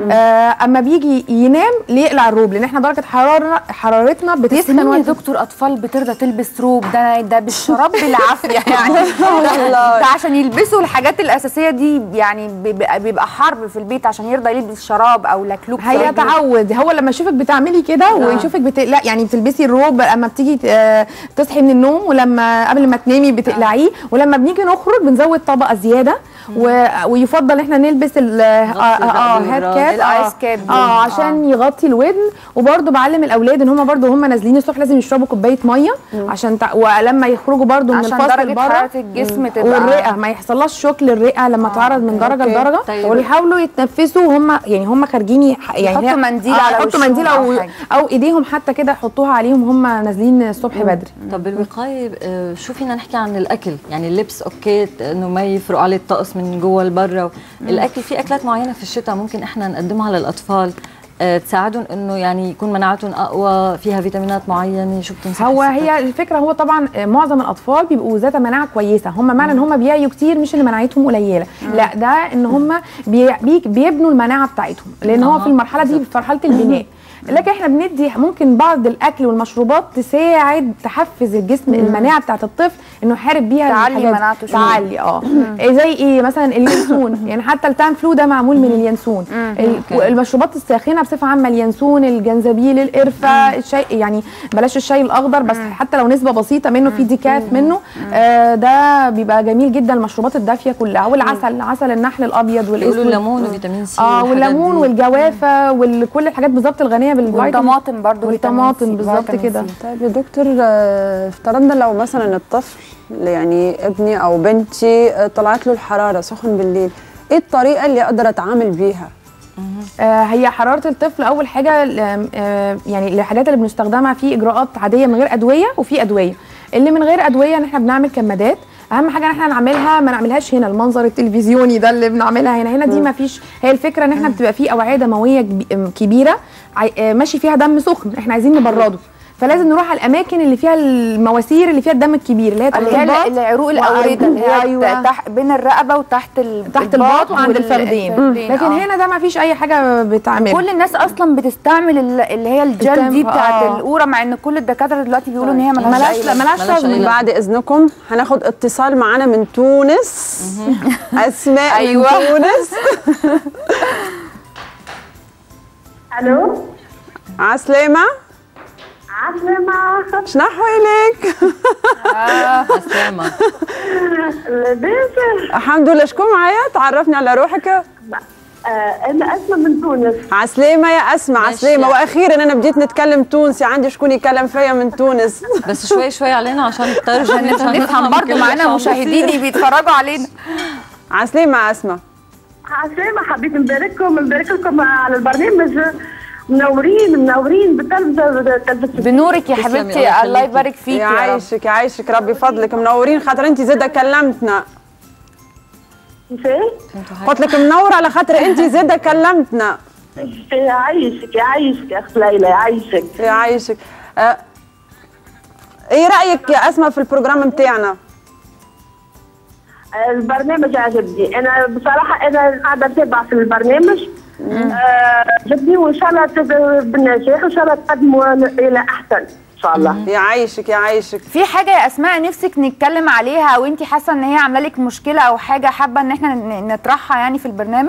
آه اما بيجي ينام ليقلع الروب لان احنا درجه حراره حرارتنا بس بتسخن مين يا وقت دكتور اطفال بترضى تلبس روب ده ده بالشراب بالعافيه يعني ده, ده عشان يلبسوا الحاجات الاساسيه دي يعني بيبقى, بيبقى حرب في البيت عشان يرضى يلبس شراب او لكلوك هي تعود هو لما يشوفك بتعملي كده ويشوفك بتقلع يعني بتلبسي الروب اما بتيجي آه، تصحي من النوم ولما قبل ما تنامي بتقلعيه ولما بنيجي نخرج بنزود طبقه زياده و... ويفضل احنا نلبس ال اه اه الرقبة هاد والراس. كاب الآيس آه، كاب دي. اه عشان يغطي الودن وبرده بعلم الاولاد ان هم برده هم نازلين الصبح لازم يشربوا كوبايه ميه عشان تع... ولما يخرجوا برده من عشان الفصل درجه بره حراره الجسم تبقى والرئه ما يحصلهاش شوك للرئه لما تعرض من درجه أوكي. لدرجه طيب. ويحاولوا يتنفسوا وهم يعني هم خارجين يح- يعني يحطوا هي- منديل آه، على يحطوا وشهم منديل أو او حاجة. او ايديهم حتى كده يحطوها عليهم وهم نازلين الصبح بدري طب الوقايه آه، شو فينا نحكي عن الاكل يعني اللبس اوكي ت- انه ما يفرق عليه الطقس من جوا لبرا الاكل في اكلات معينه في الشتاء ممكن احنا نقدمها للاطفال آه، تساعدهم انه يعني يكون مناعتهم اقوى فيها فيتامينات معينه شو بتنصحي هو الستات؟ هي الفكره هو طبعا آه، معظم الاطفال بيبقوا ذات مناعه كويسه هم معنى ان هم بيعيوا كتير مش ان مناعتهم قليله لا ده ان هم بي بي بيبنوا المناعه بتاعتهم لان هو آه، في المرحله دي في مرحله البناء لكن احنا بندي ممكن بعض الاكل والمشروبات تساعد تحفز الجسم المناعه بتاعت الطفل انه يحارب بيها تعلي الحاجات دي. مناعته شوية. تعلي اه إيه زي ايه مثلا اليانسون يعني حتى التان فلو ده معمول من اليانسون ال- أوكي. المشروبات الساخنه بصفه عامه اليانسون الجنزبيل القرفه الشاي يعني بلاش الشاي الاخضر بس حتى لو نسبه بسيطه منه في ديكاف منه آه ده بيبقى جميل جدا المشروبات الدافيه كلها والعسل عسل النحل الابيض بيقولوا والاسود الليمون وفيتامين سي اه والحاجات والليمون دي. والجوافه وكل الحاجات بالظبط الغنيه بالفيتامين والطماطم برضو والطماطم فيتامين سي، بالظبط فيتامين كده. سي. طيب يا دكتور آه، افترضنا لو مثلا الطفل يعني ابني او بنتي آه، طلعت له الحراره سخن بالليل ايه الطريقه اللي اقدر اتعامل بيها آه، هي حراره الطفل اول حاجه آم، آه، يعني الحاجات اللي بنستخدمها في اجراءات عاديه من غير ادويه وفي ادويه اللي من غير ادويه ان احنا بنعمل كمادات اهم حاجه ان احنا نعملها ما نعملهاش هنا المنظر التلفزيوني ده اللي بنعملها هنا هنا دي ما فيش هي الفكره ان احنا بتبقى في اوعيه دمويه كبي- آم، كبيره عاي- آه، ماشي فيها دم سخن احنا عايزين نبرده فلازم نروح على الاماكن اللي فيها المواسير اللي فيها الدم الكبير اللي هي تحت اللي هي الباط العروق الاورده اللي هي أيوة. تحت بين الرقبه وتحت ال- تحت الباط وعند وال- الفخذين الفخذين، لكن آه. هنا ده ما فيش اي حاجه بتعمل كل الناس اصلا بتستعمل ال- اللي هي الجل دي التمب- بتاعت آه. القوره مع ان كل الدكاتره دلوقتي بيقولوا ان هي ملهاش ملاش أي لا لازمة. ملاش ملاش أي لازمه لازمة. بعد اذنكم هناخد اتصال معانا من تونس اسماء أيوة. من تونس الو عسلامة عسلامة شنو احوالك سلامة لاباس الحمد لله شكون معايا تعرفني على روحك آه، انا اسماء من تونس عسلامة يا اسماء ماشي. عسلامة واخيرا انا بديت نتكلم تونسي عندي شكون يكلم فيا من تونس بس شوي شوي علينا عشان الترجمة عشان نفهم نفهم برضه كل معانا شو عم مشاهدين بيتفرجوا علينا عسلامة اسماء عسلامة حبيت نبارككم نبارك لكم على البرنامج منورين منورين بالتلفزة تلفزة بنورك يا تسلمي، الله حبيبتي الله يخليكي. يبارك فيك يا رب يعيشك يعيشك ربي فضلك منورين خاطر انت زاده كلمتنا كيفاش؟ قلت لك منور على خاطر انت زاده كلمتنا يعيشك يعيشك يا اخت ليلى يعيشك يعيشك آه، ايه رايك يا اسماء في البروجرام نتاعنا البرنامج عجبني انا بصراحه انا قاعده اتابع في البرنامج آه، عجبني وان شاء الله تد- بالنجاح وان شاء الله تقدموا الى احسن ان شاء الله يعيشك يعيشك في حاجه يا اسماء نفسك نتكلم عليها او انت حاسه ان هي عامله لك مشكله او حاجه حابه ان احنا ن- نطرحها يعني في البرنامج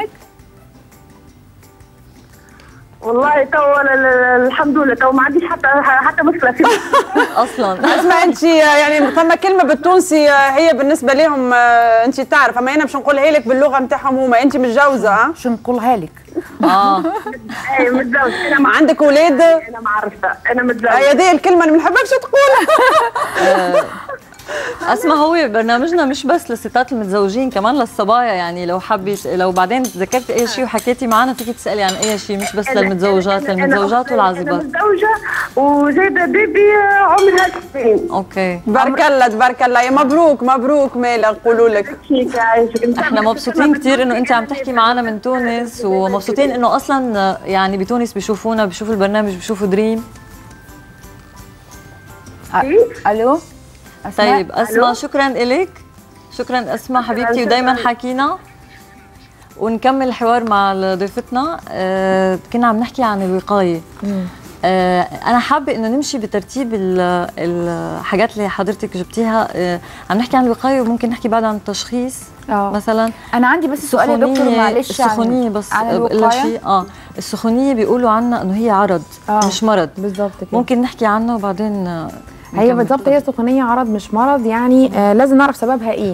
والله تو ال- ال- الحمد لله تو ما عنديش حتى حتى مشكله في اصلا اسمع انت يعني ثم كلمه بالتونسي آه، هي بالنسبه لهم آه، انت تعرف اما انا باش نقولها لك باللغه نتاعهم هما انت متجوزه ها شو نقولها لك اه اي متزوج انا ما عندك اولاد انا ما عرفتها انا متزوج هي دي الكلمه اللي ما نحبكش تقولها اسمع هو برنامجنا مش بس للستات المتزوجين كمان للصبايا يعني لو حبيت لو بعدين تذكرتي اي شيء وحكيتي معنا فيك تسالي عن اي شيء مش بس أنا- للمتزوجات أنا- أنا للمتزوجات أختي- والعازبات انا متزوجه وجايبه بيبي عمرها سنين اوكي تبارك الله تبارك الله يا مبروك مبروك مالا نقولوا لك فيك يعيشك احنا مبسوطين كثير انه انت عم تحكي معنا من تونس ومبسوطين انه اصلا يعني بتونس بيشوفونا بيشوفوا البرنامج بيشوفوا دريم الو أسماء؟ طيب اسماء شكرا لك شكرا اسماء حبيبتي ودائما حكينا ونكمل الحوار مع ضيفتنا آه كنا عم نحكي عن الوقايه آه انا حابه انه نمشي بترتيب ال- الحاجات اللي حضرتك جبتيها آه عم نحكي عن الوقايه وممكن نحكي بعد عن التشخيص اه مثلا انا عندي بس سؤال يا دكتور السخونية- معلش عن- السخونيه بس عن الا الوقايه شيء اه السخونيه بيقولوا عنها انه هي عرض آه. مش مرض بالظبط كده ممكن نحكي عنها وبعدين آه، هي نكمل. بالظبط هي سخونيه عرض مش مرض يعني آه لازم نعرف سببها ايه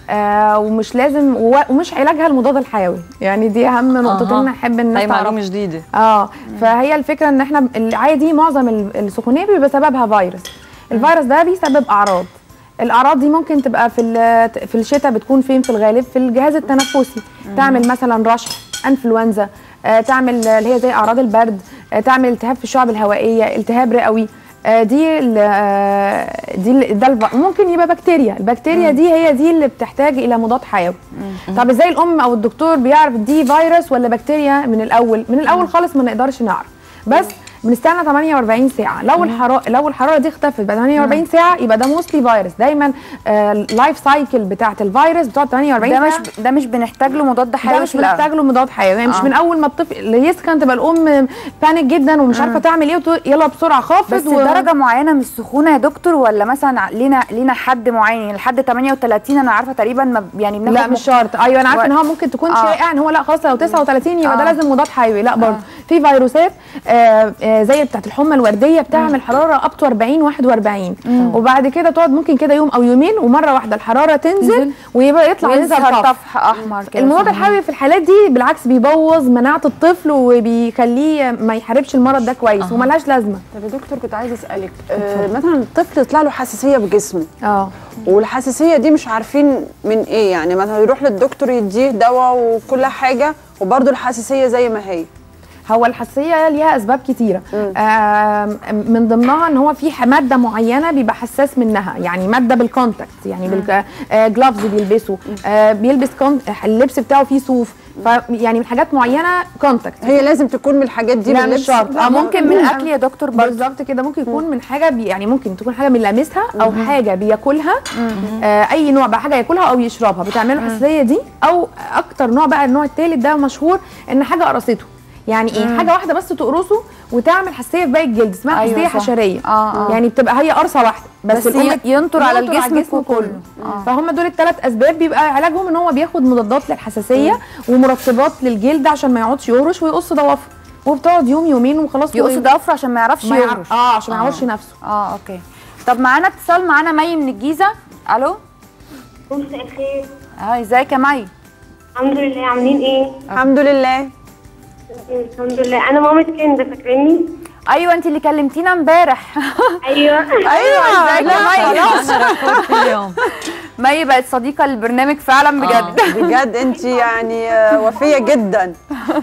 آه ومش لازم و- ومش علاجها المضاد الحيوي يعني دي اهم نقطتين احب الناس هي تعرفها معلومه جديده اه فهي الفكره ان احنا العادي معظم ال- السخونيه بيبقى سببها فيروس الفيروس ده بيسبب اعراض الاعراض دي ممكن تبقى في ال- في الشتاء بتكون فين في الغالب في الجهاز التنفسي تعمل مثلا رشح انفلونزا آه، تعمل اللي هي زي اعراض البرد آه، تعمل التهاب في الشعب الهوائيه التهاب رئوي آه، دي ال- آه، دي ال- ده الف- ممكن يبقى بكتيريا البكتيريا دي هي دي اللي بتحتاج الى مضاد حيوي طب ازاي الام او الدكتور بيعرف دي فيروس ولا بكتيريا من الاول من الاول خالص ما نقدرش نعرف بس بنستنى 48 ساعه لو الحراره لو الحراره دي اختفت بعد 48 ساعه يبقى ده موستلي فيروس دايما اللايف سايكل بتاعه الفيروس بتقعد 48 ده ساعه مش ده مش بنحتاج له مضاد حيوي ده مش في الأول. بنحتاج له مضاد حيوي يعني مش آه. من اول ما الطفل يسخن تبقى الام بانيك جدا ومش عارفه تعمل ايه وتقول يلا بسرعه خافت بس درجه معينه من السخونه يا دكتور ولا مثلا ع- لينا لينا حد معين يعني لحد 38 انا عارفه تقريبا ما ب- يعني بناخد لا مش شرط ايوه انا عارفه ان هو ممكن تكون آه. شائع ان هو لا خلاص لو 39 يبقى ده آه. لازم مضاد حيوي لا برضه في فيروسات آه آه زي بتاعه الحمى الورديه بتعمل حراره اب تو 40 41 وبعد كده تقعد ممكن كده يوم او يومين ومره واحده الحراره تنزل ويبقى يطلع ينزل ويظهر طفح طفح احمر كده المضاد الحيوي في الحالات دي بالعكس بيبوظ مناعه الطفل وبيخليه ما يحاربش المرض ده كويس وملهاش لازمه طب يا دكتور كنت عايزه اسالك آه مثلا الطفل يطلع له حساسيه بجسمه اه والحساسيه دي مش عارفين من ايه يعني مثلا يروح للدكتور يديه دواء وكل حاجه وبرده الحساسيه زي ما هي هو الحساسيه ليها اسباب كتيره آم، من ضمنها ان هو في ح- ماده معينه بيبقى حساس منها يعني ماده بالكونتاكت يعني بالجلافز بيلبسوا آه، بيلبس كون- اللبس بتاعه فيه صوف فيعني من حاجات معينه كونتاكت هي لازم تكون من الحاجات دي لا من مش اللبس؟ شرط اه ممكن من الاكل يا دكتور برضه بالظبط كده ممكن يكون من حاجه بي يعني ممكن تكون حاجه بنلامسها او حاجه بياكلها آه اي نوع بقى حاجه ياكلها او يشربها بتعمل له الحساسيه دي او اكتر نوع بقى النوع الثالث ده مشهور ان حاجه قرصته يعني ايه حاجه واحده بس تقرصه وتعمل حساسيه في باقي الجلد اسمها أيوة حساسيه صح. حشريه آه، آه. يعني بتبقى هي قرصه واحده بس, بس الأم ينطر على الجسم كله. آه. فهم دول الثلاث اسباب بيبقى علاجهم ان هو بياخد مضادات للحساسيه ومرطبات للجلد عشان ما يقعدش يهرش ويقص ضوافره وبتقعد يوم يومين وخلاص يقص وي- ضفره عشان ما يعرفش ما يهرش يعرف اه عشان ما يعورش نفسه اه اوكي طب معانا اتصال معانا مي من الجيزه الو مساء الخير اه ازيك يا مي الحمد لله عاملين ايه؟ الحمد لله الحمد لله انا مامة كند فاكريني؟ ايوه انت اللي كلمتينا امبارح ايوه ايوه ازيك يا مي انا ركضت في اليوم مي بقت صديقه للبرنامج فعلا بجد بجد انت يعني آه، وفيه جدا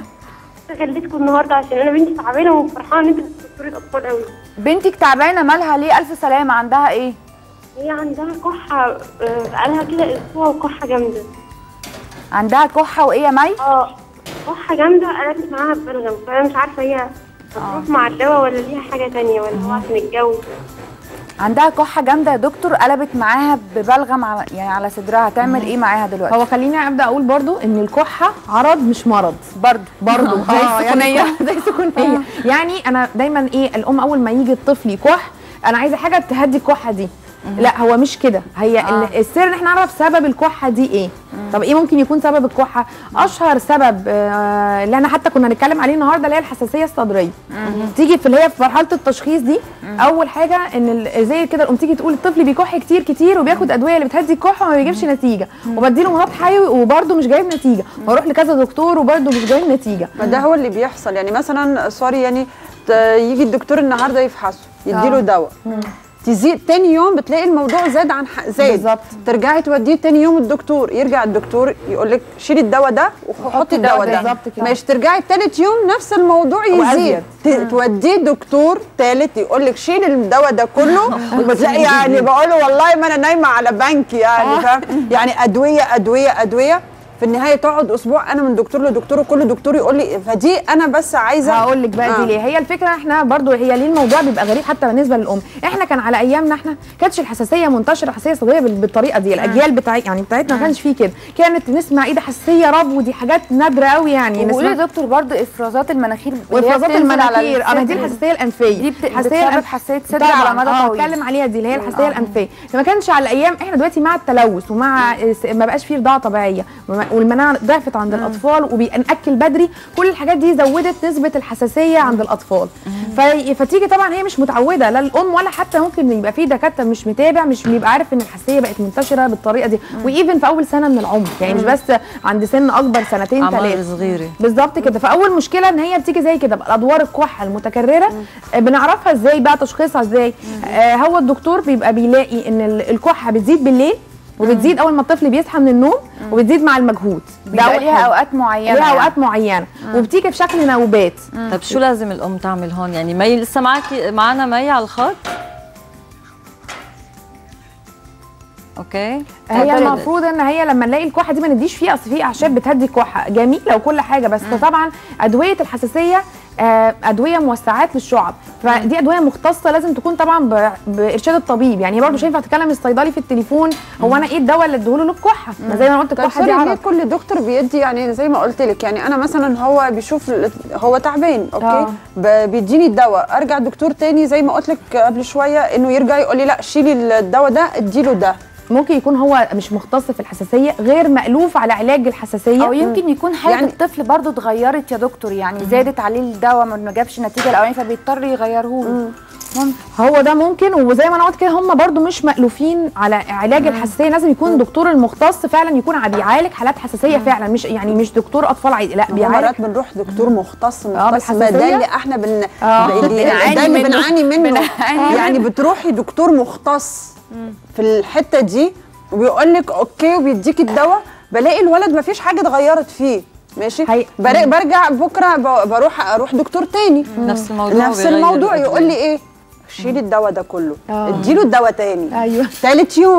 خليتكم النهارده عشان انا بنتي تعبانه وفرحانه ان انت دكتوره اطفال قوي بنتك تعبانه مالها ليه الف سلامه عندها ايه هي عندها كحه آه، بقالها كده اسبوع وكحه جامده عندها كحه وايه يا مي اه كحه جامده قلبت معاها ببلغم فانا مش عارفه هي هتروح مع الدواء ولا ليها حاجه تانية ولا هو عشان الجو عندها كحه جامده يا دكتور قلبت معاها ببلغم على يعني على صدرها تعمل ايه معاها دلوقتي هو خليني ابدا اقول برضو ان الكحه عرض مش مرض برضه برضو زي آه، يعني السخونيه زي السخونيه يعني انا دايما ايه الام اول ما يجي الطفل يكح انا عايزه حاجه تهدي الكحه دي لا هو مش كده هي آه. ال- السر ان احنا نعرف سبب الكحه دي ايه طب ايه ممكن يكون سبب الكحه اشهر سبب آه اللي انا حتى كنا هنتكلم عليه النهارده اللي هي الحساسيه الصدريه تيجي في اللي هي في مرحله التشخيص دي اول حاجه ان ال- زي كده الام تيجي تقول الطفل بيكح كتير كتير وبياخد ادويه اللي بتهدي الكحه وما بيجيبش نتيجه وبديله مضاد حيوي وبرده مش جايب نتيجه واروح لكذا دكتور وبرده مش جايب نتيجه ما ده هو اللي بيحصل يعني مثلا سوري يعني ت- يجي الدكتور النهارده يفحصه يديله دواء تزيد تاني يوم بتلاقي الموضوع زاد عن ح- زاد بالظبط. ترجعي توديه تاني يوم الدكتور يرجع الدكتور يقول لك شيلي الدواء ده وحطي الدواء ده بالظبط كده. مش ترجعي تالت يوم نفس الموضوع يزيد وأزيد. ت- توديه دكتور تالت يقول لك شيل الدواء ده كله وبتلاقي يعني بقول والله ما انا نايمه على بنك يعني فاهم يعني ادويه ادويه ادويه في النهايه تقعد اسبوع انا من دكتور لدكتور وكل دكتور يقول لي فدي انا بس عايزه هقول لك بقى آه. دي ليه هي الفكره احنا برضو هي ليه الموضوع بيبقى غريب حتى بالنسبه للام احنا كان على ايامنا احنا كانتش الحساسيه منتشره حساسيه صدريه بال- بالطريقه دي الاجيال بتاع يعني بتاعتنا ما كانش فيه كده كانت نسمع ايه ده حساسيه رب ودي حاجات نادره قوي يعني وقولي نسمع يا دكتور برضه افرازات المناخير اللي هي وافرازات بتنزل على المناخير انا دي الصدر. الحساسيه الانفيه دي بت- الحساسية بتسبب الأنف- حساسية صدر طبعاً، على مدى اه طويل. اتكلم عليها دي اللي هي الحساسيه آه. الانفيه ما كانش على ايام احنا دلوقتي مع التلوث ومع الس- ما بقاش فيه رضاعه طبيعيه وما- والمناعه ضعفت عند الاطفال وبناكل بدري كل الحاجات دي زودت نسبه الحساسيه عند الاطفال في- فتيجي طبعا هي مش متعوده لا الام ولا حتى ممكن يبقى في دكاتره مش متابع مش بيبقى عارف ان الحساسيه بقت منتشره بالطريقه دي وايفن في اول سنه من العمر يعني مش بس عند سن اكبر سنتين اعمار ثلاثه صغيره بالظبط كده فاول مشكله ان هي بتيجي زي كده بقى ادوار الكحه المتكرره آه، بنعرفها ازاي بقى تشخيصها ازاي آه هو الدكتور بيبقى بيلاقي ان ال- الكحه بتزيد بالليل وبتزيد اول ما الطفل بيصحى من النوم وبتزيد مع المجهود ده بيبقى أول ليها حاجة. اوقات معينه ليها يعني. اوقات معينه وبتيجي في شكل نوبات طب شو لازم الام تعمل هون يعني مي لسه معك معنا مي على الخط اوكي هي طب- المفروض ان هي لما نلاقي الكحه دي ما نديش فيها اصل في اعشاب بتهدي الكحه جميله وكل حاجه بس طبعا ادويه الحساسيه آه، ادويه موسعات للشعب فدي ادويه مختصه لازم تكون طبعا ب- بارشاد الطبيب يعني برضه مش هينفع تكلم الصيدلي في التليفون هو انا ايه الدواء اللي اديهوله للكحه ما زي ما أنا قلت طيب الكحه دي سوري ليه عرض كل دكتور بيدي يعني زي ما قلت لك يعني انا مثلا هو بيشوف ال- هو تعبان اوكي آه. ب- بيديني الدواء ارجع دكتور تاني زي ما قلت لك قبل شويه انه يرجع يقول لي لا شيلي الدواء ده اديله ده ممكن يكون هو مش مختص في الحساسيه غير مألوف على علاج الحساسيه او يمكن يكون حاله يعني- يعني الطفل برضه اتغيرت يا دكتور يعني زادت عليه الدواء ما جابش نتيجه الاولانيه فبيضطر يغيره له ممكن هو ده ممكن وزي ما انا قلت كده هم برضو مش مألوفين على علاج الحساسيه لازم يكون دكتور المختص فعلا يكون ع- بيعالج حالات حساسيه فعلا مش يعني مش دكتور اطفال عادي لا بيعالج مرات بنروح دكتور مختص مختص ما بالحساسية. ده اللي احنا بن آه. اللي بنعاني ده اللي منه. بنعاني منه بنعاني يعني بتروحي دكتور مختص في الحته دي وبيقول لك اوكي وبيديك الدواء بلاقي الولد ما فيش حاجه اتغيرت فيه ماشي هي- بر- برجع بكره ب- بروح اروح دكتور تاني نفس الموضوع نفس بيغير الموضوع الأدوية. يقول لي ايه شيلي الدواء ده كله آه. اديله الدواء تاني ايوه تالت يوم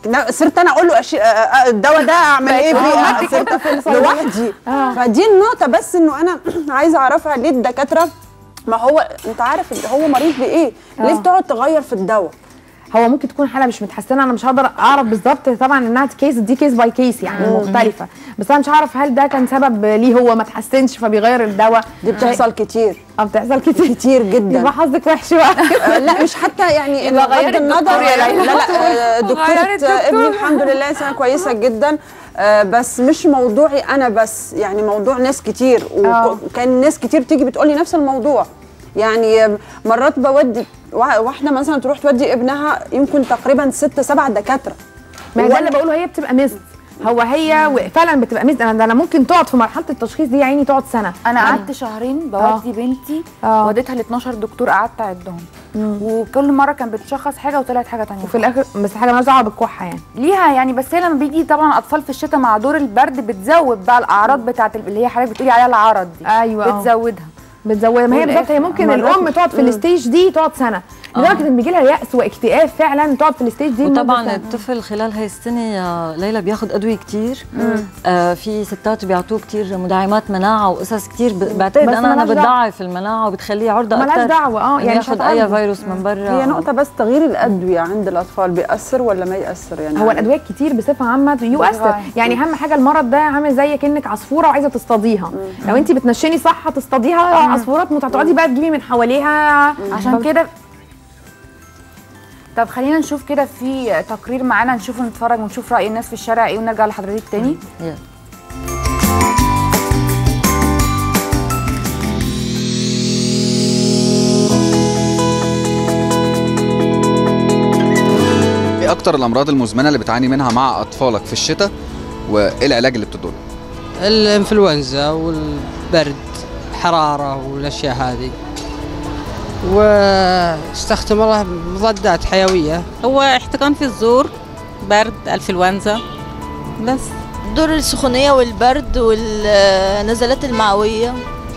نا- صرت انا اقول له أشي... آه، آه، الدواء ده اعمل ايه فيه صرت لوحدي فدي النقطه بس انه انا عايزه اعرفها ليه الدكاتره ما هو انت عارف اللي هو مريض بايه ليه بتقعد تغير في الدواء هو ممكن تكون حاله مش متحسنه انا مش هقدر اعرف بالظبط طبعا انها كيس دي كيس باي كيس يعني مختلفه بس انا مش هعرف هل ده كان سبب ليه هو ما تحسنش فبيغير الدواء دي بتحصل كتير اه بتحصل كتير كتير جدا يبقى حظك وحش بقى آه، لا مش حتى يعني يبقى غير بغض النظر الدكتور يا لا ليلى. لا آه، دكتورة غير الدكتور. آه، ابني الحمد لله انسانه كويسه جدا آه، بس مش موضوعي انا بس يعني موضوع ناس كتير آه. وكان ناس كتير تيجي بتقولي نفس الموضوع يعني آه، مرات بودي وا- واحده مثلا تروح تودي ابنها يمكن تقريبا ست سبع دكاتره ما هي ده اللي وأنا- بقوله هي بتبقى ميزد هو هي و- فعلا بتبقى ميزد انا ده انا ممكن تقعد في مرحله التشخيص دي يا عيني تقعد سنه انا قعدت شهرين بودي بنتي آه. وديتها ل 12 دكتور قعدت اعدهم وكل مره كانت بتشخص حاجه وطلعت حاجه تانية وفي الاخر بس حاجه مالهاش دعوه بالكحه يعني ليها يعني بس هي لما بيجي طبعا اطفال في الشتاء مع دور البرد بتزود بقى الاعراض بتاعت اللي هي حضرتك بتقولي عليها العرض دي أيوة، آه. بتزودها بتزودها ما هي بالظبط هي والآخر ممكن مرات- الام تقعد في الستيج دي تقعد سنه لدرجه ان بيجي لها يأس واكتئاب فعلا تقعد في الستيج دي لمدة وطبعا سنة. الطفل خلال هاي السنه يا ليلى بياخد ادويه كتير آه في ستات بيعطوه كتير مدعمات مناعه وقصص كتير ب- بعتقد بس انا انها ملهاش دعوة. بتضعف المناعه وبتخليه عرضه ملهاش اكثر دعوة، آه، يعني مش ياخد اي هتعالجه. فيروس من برا هي نقطه بس تغيير الادويه عند الاطفال بيأثر ولا ما يأثر يعني هو الادويه كتير بصفه عامه يؤثر بتغير. يعني اهم حاجه المرض ده عامل زي كانك عصفوره وعايزه تصطاديها لو انت بتنشني صح هتصطاديها عصفورات مت- هتقعدي بقى تجيبي من حواليها عشان كده طب خلينا نشوف كده في تقرير معانا نشوفه نتفرج ونشوف راي الناس في الشارع ايه ونرجع لحضرتك تاني يلا. ايه اكتر الامراض المزمنه اللي بتعاني منها مع اطفالك في الشتاء وايه العلاج اللي بتدوله الانفلونزا والبرد حرارة والأشياء هذه واستخدم الله مضادات حيوية هو احتقان في الزور برد انفلونزا بس دور السخونية والبرد والنزلات المعوية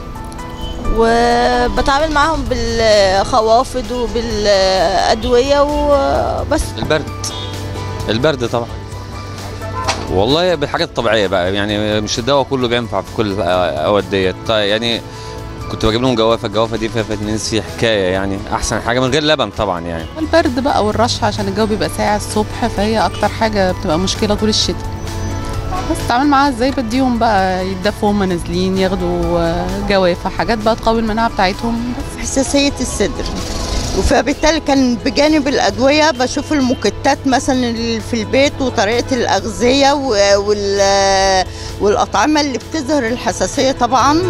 وبتعامل معاهم بالخوافض وبالأدوية وبس البرد البرد طبعا والله بالحاجات الطبيعيه بقى يعني مش الدواء كله بينفع في كل الاوقات ديت طيب يعني كنت بجيب لهم جوافه الجوافه دي فيها فيتامين سي حكايه يعني احسن حاجه من غير لبن طبعا يعني البرد بقى والرش عشان الجو بيبقى ساقع الصبح فهي اكتر حاجه بتبقى مشكله طول الشتاء بس اتعامل معاها ازاي بديهم بقى يتدفوا هم نازلين ياخدوا آه، جوافه حاجات بقى تقوي المناعه بتاعتهم بس حساسية الصدر فبالتالي كان بجانب الأدوية بشوف المكتات مثلا اللي في البيت وطريقة الأغذية و- وال- والأطعمة اللي بتظهر الحساسية طبعا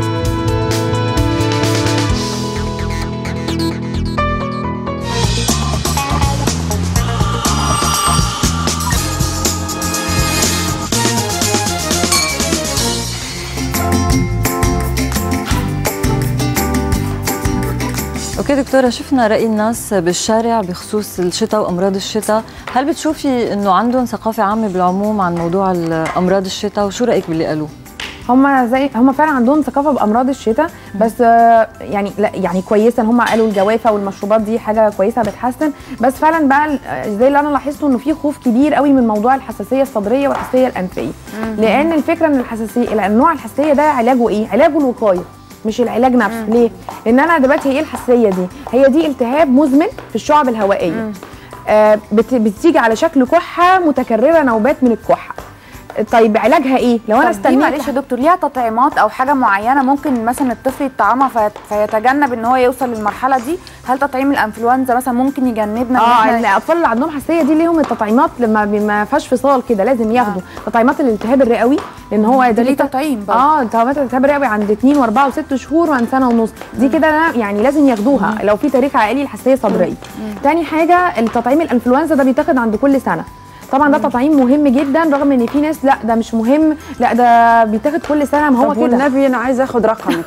اوكي دكتوره شفنا راي الناس بالشارع بخصوص الشتاء وامراض الشتاء هل بتشوفي انه عندهم ثقافه عامه بالعموم عن موضوع امراض الشتاء وشو رايك باللي قالوه هم زي هم فعلا عندهم ثقافه بامراض الشتاء بس آه، يعني لا يعني كويسه ان هم قالوا الجوافه والمشروبات دي حاجه كويسه بتحسن بس فعلا بقى ال- آه، زي اللي انا لاحظته انه في خوف كبير قوي من موضوع الحساسيه الصدريه والحساسيه الانفيه لان الفكره ان الحساسيه لان نوع الحساسيه ده علاجه ايه علاجه الوقايه مش العلاج نفسه ليه لان انا دلوقتي هي ايه الحساسيه دي هي دي التهاب مزمن في الشعب الهوائيه آه بت- بتيجي على شكل كحه متكرره نوبات من الكحه طيب علاجها ايه لو انا طب دي استنيت معلش يا دكتور ليها تطعيمات او حاجه معينه ممكن مثلا الطفل يطعمها فيت- فيتجنب ان هو يوصل للمرحله دي هل تطعيم الانفلونزا مثلا ممكن يجنبنا إن اه إحنا- الاطفال اللي عندهم حساسيه دي ليهم التطعيمات لما بي- ما فيهاش فصال كده لازم ياخدوا تطعيمات الالتهاب الرئوي لان هو ده ليه ليه تطعيم برضه. اه تطعيمات الالتهاب الرئوي عند 2 و4 و6 شهور وعند سنه ونص دي كده أنا يعني لازم ياخدوها لو في تاريخ عائلي لحساسيه صدريه تاني حاجه التطعيم الانفلونزا ده بيتاخد عند كل سنه طبعا ده تطعيم مهم جدا رغم ان في ناس لا ده مش مهم لا ده بيتاخد كل سنه ما هو طب كده والنبي انا عايزه اخد رقمك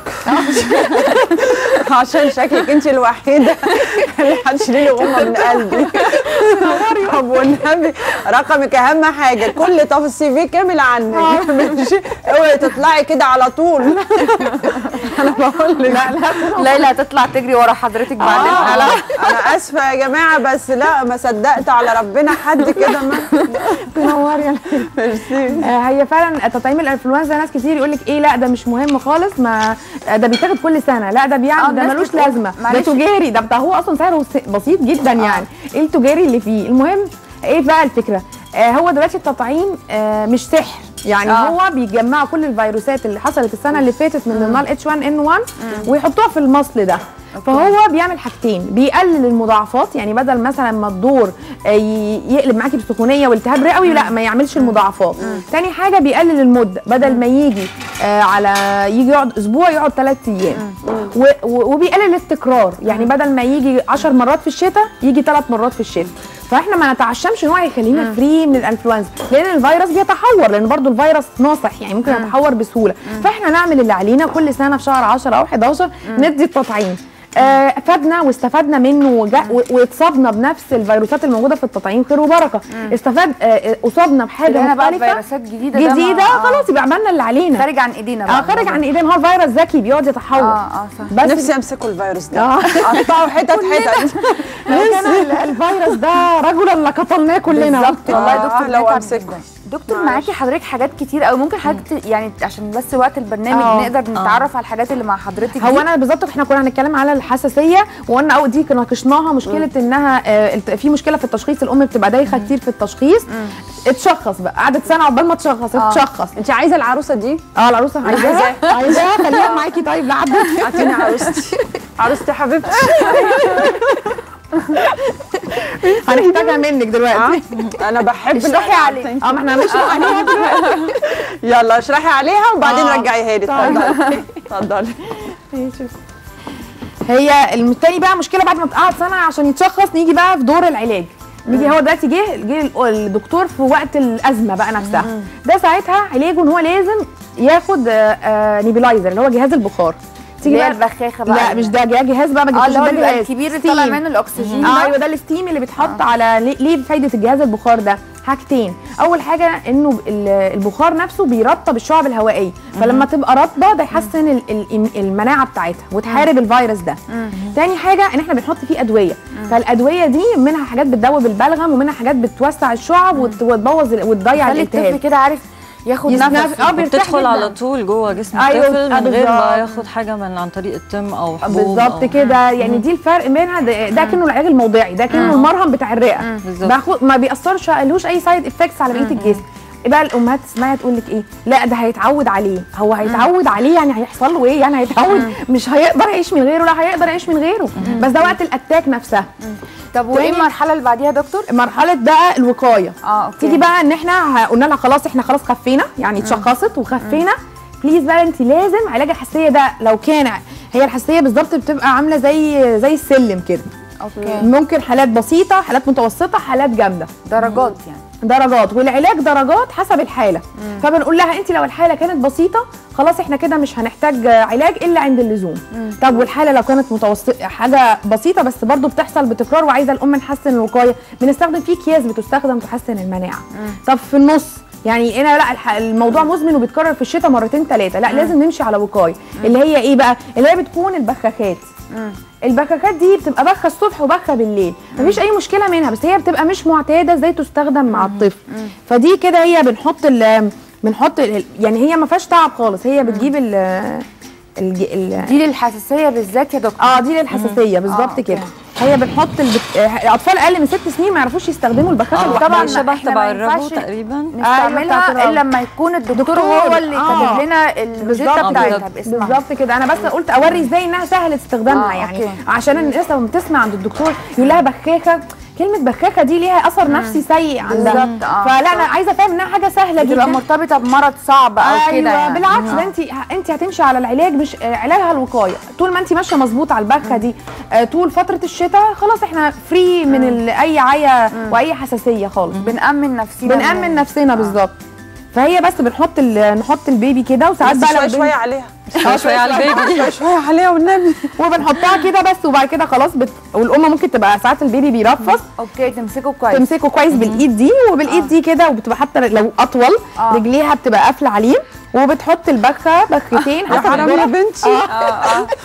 عشان شكلك انت الوحيده اللي هتشيلي لي غمه من قلبي طب والنبي رقمك اهم حاجه كل طف السي في كامل عنك مش اوعي تطلعي كده على طول انا بقول لك لا لا ليلى هتطلع تجري ورا حضرتك بعدين آه لا انا اسفه يا جماعه بس لا ما صدقت على ربنا حد كده ما تنوري يا ميرسي هي فعلا تطعيم الانفلونزا ناس كتير يقول لك ايه لا ده مش مهم خالص ما آه، ده بيتاخد كل سنه لا ده آه، بيعمل ده الناس ملوش بتقول- لازمه ده معلش. تجاري ده بتاع هو اصلا سعره س- بسيط جدا يعني ايه التجاري اللي فيه المهم ايه بقى الفكره آه هو دلوقتي التطعيم آه مش سحر يعني آه. آه. هو بيجمع كل الفيروسات اللي حصلت السنه اللي فاتت من ضمنها الاتش 1 ان 1 ويحطوها في المصل ده فهو بيعمل حاجتين بيقلل المضاعفات يعني بدل مثلا ما الدور آه، ي- يقلب معاكي بسخونيه والتهاب رئوي لا ما يعملش المضاعفات تاني حاجه بيقلل المده بدل ما يجي آه، على يجي يقعد اسبوع يقعد ثلاث ايام و- و- وبيقلل التكرار يعني بدل ما يجي 10 مرات في الشتاء يجي ثلاث مرات في الشتاء فاحنا ما نتعشمش ان هو هيخلينا فري من الانفلونزا لان الفيروس بيتحور لان برضو الفيروس ناصح يعني ممكن يتحور بسهوله فاحنا نعمل اللي علينا كل سنه في شهر 10 او 11 ندي التطعيم آه، فادنا واستفدنا منه وجا- و- واتصابنا بنفس الفيروسات الموجوده في التطعيم خير وبركه استفاد آه، اصابنا بحاجه هنا بقى مختلفه فيروسات جديده ده ما- جديده آه. خلاص يبقى عملنا اللي علينا خارج عن ايدينا بقى اه خارج عن ايدينا هو الفيروس ذكي بيقعد يتحور اه اه صح بس نفسي امسكوا الفيروس ده آه. اقطعه حتت حتت لو كان ال- الفيروس ده رجلا لقتلناه كلنا بالظبط والله يا آه، دكتور لو نتعب أمسكه. جداً. دكتور معاكي حضرتك حاجات كتير قوي ممكن حضرتك ت- يعني عشان بس وقت البرنامج آه. نقدر نتعرف على الحاجات اللي مع حضرتك هو دي. انا بالظبط احنا كنا هنتكلم على الحساسيه وقلنا اول دي ناقشناها مشكله انها آه، الت- في مشكله في التشخيص الام بتبقى دايخه كتير في التشخيص اتشخص بقى قعدت سنه عقبال ما تشخص آه. اتشخص انت عايزه العروسه دي اه العروسه عايزاها عايزاها خليها معاكي طيب لعدت اعطيني عروستي عروستي حبيبتي هنحتاجها منك دلوقتي انا بحب اشرحي الألعاب. عليه. Thank you. اه ما احنا هنشرح عليها دلوقتي يلا اشرحي عليها وبعدين آه. رجعيها لي طيب. اتفضلي اتفضلي هي التاني بقى مشكله بعد ما تقعد سنه عشان يتشخص نيجي بقى في دور العلاج نيجي هو دلوقتي جه جه ال- الدكتور في وقت الازمه بقى نفسها ده ساعتها علاجه ان هو لازم ياخد نيبلايزر اللي هو جهاز البخار اللي هي بقى- البخاخه بقى لا مش ده جه- جهاز بقى ما اه جبتوش اللي هو ده بيبقى جهاز الكبير اللي طالع steam. منه الاكسجين اه ده. ايوه ده الستيم اللي بيتحط على ليه- ليه فايده الجهاز البخار ده حاجتين اول حاجه انه ال- البخار نفسه بيرطب الشعب الهوائيه فلما تبقى رطبه ده يحسن ال- ال- المناعه بتاعتها وتحارب الفيروس ده تاني حاجه ان احنا بنحط فيه ادويه فالادويه دي منها حاجات بتدوب البلغم ومنها حاجات بتوسع الشعب وت- وتبوظ ال- وتضيع خلي الطفل الالتهاب كده عارف ياخد يسنف- نفس اه بيرتاح بتدخل جداً. على طول جوه جسم أيوة، الطفل من غير ما بالظبط. ياخد حاجه من عن طريق التم او حبوب بالظبط أو- كده يعني دي الفرق بينها ده, ده كأنه العلاج الموضعي ده كأنه المرهم بتاع الرئه بالظبط. باخد ما بيأثرش لهوش اي سايد افكتس على بقيه الجسم بقى الامهات تسمعها تقول لك ايه لا ده هيتعود عليه هو هيتعود عليه يعني هيحصل له ايه يعني هيتعود مش هيقدر يعيش من غيره لا هيقدر يعيش من غيره بس ده وقت الاتاك نفسها طب وايه تاني- المرحله اللي بعديها يا دكتور مرحله بقى الوقايه اه اوكي تيجي بقى ان احنا ه- قلنا لها خلاص احنا خلاص خفينا يعني اتشخصت وخفينا بليز بقى انت لازم علاج الحساسيه ده لو كان هي الحساسيه بالظبط بتبقى عامله زي زي السلم كده اوكي ممكن حالات بسيطه حالات متوسطه حالات جامده درجات يعني درجات والعلاج درجات حسب الحاله فبنقول لها انت لو الحاله كانت بسيطه خلاص احنا كده مش هنحتاج علاج الا عند اللزوم طب والحاله لو كانت متوسطه حاجه بسيطه بس برضو بتحصل بتكرار وعايزه الام نحسن الوقايه بنستخدم في اكياس بتستخدم تحسن المناعه طب في النص يعني هنا لا الح- الموضوع مزمن وبيتكرر في الشتاء مرتين ثلاثه لا لازم نمشي على وقايه اللي هي ايه بقى اللي هي بتكون البخاخات البخاخات دي بتبقى بخه الصبح وبخه بالليل مفيش اي مشكله منها بس هي بتبقى مش معتاده ازاي تستخدم مع الطفل فدي كده هي بنحط ال بنحط ال يعني هي ما فيهاش تعب خالص هي بتجيب ال الج- ال دي للحساسيه بالذات يا دكتور اه دي للحساسيه بالظبط كده هي بنحط البت... آه، اطفال اقل من ست سنين ما يعرفوش يستخدموا البخاخه آه، لوحدها. طبعا شبه إحنا تبع ما الربو ينفعش تقريبا أيوة، بتاعت نستعملها الربو. الا لما يكون الدكتور دكتور، هو اللي آه. كاتب لنا الروجيتا بالظبط بتاعتها كده. باسمها بالظبط كده انا بس قلت اوري ازاي انها سهل استخدامها آه، يعني أوكي. عشان الناس لما بتسمع عند الدكتور يقول لها بخاخه كلمه بخاخه دي ليها اثر نفسي سيء عندها بالظبط، آه. فلا انا عايزه افهم انها حاجه سهله تبقى جدا مرتبطه بمرض صعب او كده ايوه يعني. بالعكس آه. ده انت انت هتمشي على العلاج مش آه، علاجها الوقايه طول ما انت ماشيه مظبوط على البخه دي آه، طول فتره الشتاء خلاص احنا فري من ال- اي عيا واي حساسيه خالص بنأمن نفسنا بنأمن نفسنا بالظبط فهي بس بنحط ال- نحط البيبي كده وساعات بس بقى لو شويه البيبي- شويه عليها شوية شوية على البيبي شويه شويه عليها والنبي وبنحطها كده بس وبعد كده خلاص بت... والام ممكن تبقى ساعات البيبي بيرفص اوكي تمسكه كويس تمسكه كويس بالايد دي وبالايد دي كده وبتبقى حتى لو اطول آه. رجليها بتبقى قافله عليه وبتحط البخه بختين يا حسب حرام يا الجرعة. بنتي اه اه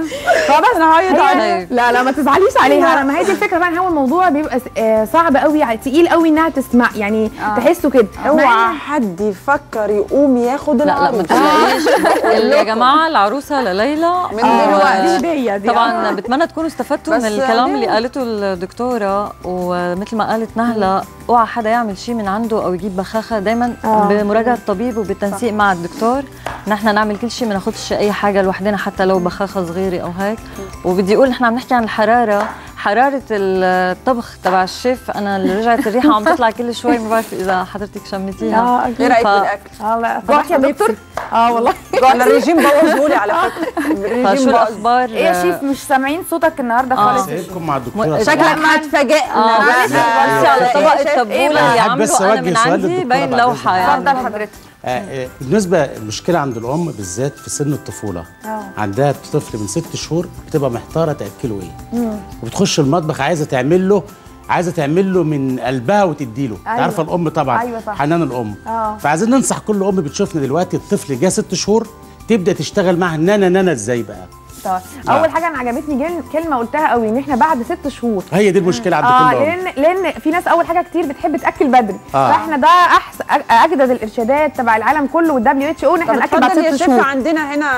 خلاص انا هعيط هي- عليك. لا لا ما تزعليش عليها ما هي دي الفكره بقى ان هو الموضوع بيبقى س- آه، صعب قوي تقيل قوي انها تسمع يعني تحسه كده مع اوعى إن- حد يفكر يقوم ياخد لا لا ما العروس تقلقيش بقول يا لكم. جماعه العروسه لليلى من آه، دلوقتي. دي دي طبعا آه. بتمنى تكونوا استفدتوا بس من الكلام ليه؟ اللي قالته الدكتوره ومثل ما قالت نهله اوعى حدا يعمل شيء من عنده او يجيب بخاخه دائما آه. بمراجعه الطبيب وبالتنسيق مع الدكتور نحن نعمل كل شيء ما ناخذش اي حاجه لوحدنا حتى لو بخاخه صغيره او هيك وبدي اقول نحن عم نحكي عن الحراره حرارة الطبخ تبع الشيف أنا اللي رجعت الريحة عم تطلع كل شوي ما بعرف إذا حضرتك شميتيها اه ايه رايك ف- بالاكل؟ اه لا صباح يا دكتور اه والله انا الرجيم بوظهولي على فكره الرجيم فشو باظ الأخبار ايه يا شيف مش سامعين صوتك النهارده آه. خالص سايبكم مع الدكتوره م- صباح. شكلك هتفاجئنا اه بقى. بس بس على طبق التبولة اللي أحب عامله بس أنا أوجه من سؤال عندي للدكتورة باين بعد لوحة إذنك. يعني اتفضل حضرتك آه، آه، بالنسبه المشكله عند الام بالذات في سن الطفوله عندها طفل من ست شهور بتبقى محتاره تاكله ايه وبتخش المطبخ عايزه تعمل له عايزه تعمل له من قلبها وتديله أيوة. أيوة. عارفه الام طبعا أيوة صح. حنان الام آه. فعايزين ننصح كل ام بتشوفنا دلوقتي الطفل جه ست شهور تبدا تشتغل معاها نانا نانا ازاي بقى طيب اول حاجه انا عجبتني جل- كلمه قلتها قوي ان احنا بعد ست شهور هي دي المشكله عند اه كل ام لان لان في ناس اول حاجه كتير بتحب تاكل بدري آه. فاحنا ده احسن أ- اجدد الارشادات تبع العالم كله والدبليو اتش او ان احنا طب ناكل بعد اتفضل يا ست شيف شهور عندنا هنا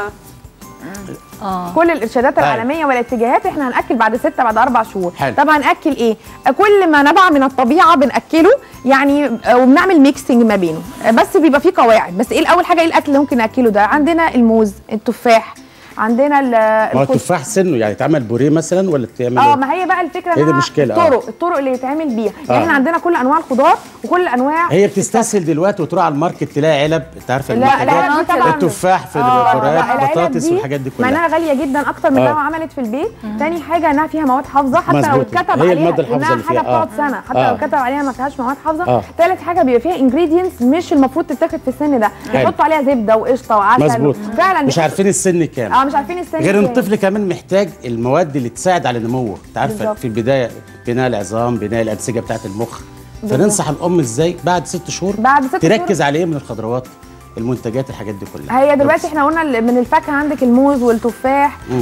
اه كل الارشادات أيوة. العالميه والاتجاهات احنا هناكل بعد ستة بعد اربع شهور حلو. طب هناكل ايه كل ما نبع من الطبيعه بناكله يعني آه، وبنعمل ميكسنج ما بينه آه، بس بيبقى فيه قواعد بس ايه الاول حاجه ايه الاكل اللي ممكن ناكله ده عندنا الموز التفاح عندنا ال- ما هو الخس- التفاح سنه يعني تعمل بوريه مثلا ولا تعمل اه إيه؟ ما هي بقى الفكره هي دي إنها المشكلة، آه. الطرق الطرق اللي يتعمل بيها يعني آه. احنا عندنا كل انواع الخضار وكل انواع هي بتستسهل دلوقتي وتروح على الماركت تلاقي علب انت عارفه لا لا المنتجات دي طبعا التفاح في آه، البراد لا، العلب بطاطس دي والحاجات دي مع كلها انها غاليه جدا اكتر من آه. لو عملت في البيت تاني حاجه انها فيها مواد حافظه حتى لو مظبوط. اتكتب هي عليها المادة الحافظة لانها اللي حاجه فيها، آه. بتقعد سنه حتى آه. لو اتكتب عليها ما فيهاش مواد حافظه آه. تالت حاجه بيبقى فيها انجريدينتس مش المفروض تتاخد في السن ده حلو. يحطوا عليها زبده وقشطه وعسل مظبوط فعلا مش عارفين السن كام اه مش عارفين السن غير ان كام. الطفل كمان محتاج المواد اللي تساعد على نموه انت عارفه بالظبط. في البدايه بناء العظام بناء الانسجه بتاعه المخ فننصح الام ازاي بعد ست شهور بعد ست تركز على ايه من الخضروات المنتجات الحاجات دي كلها هي دلوقتي احنا قلنا ال- من الفاكهه عندك الموز والتفاح مم.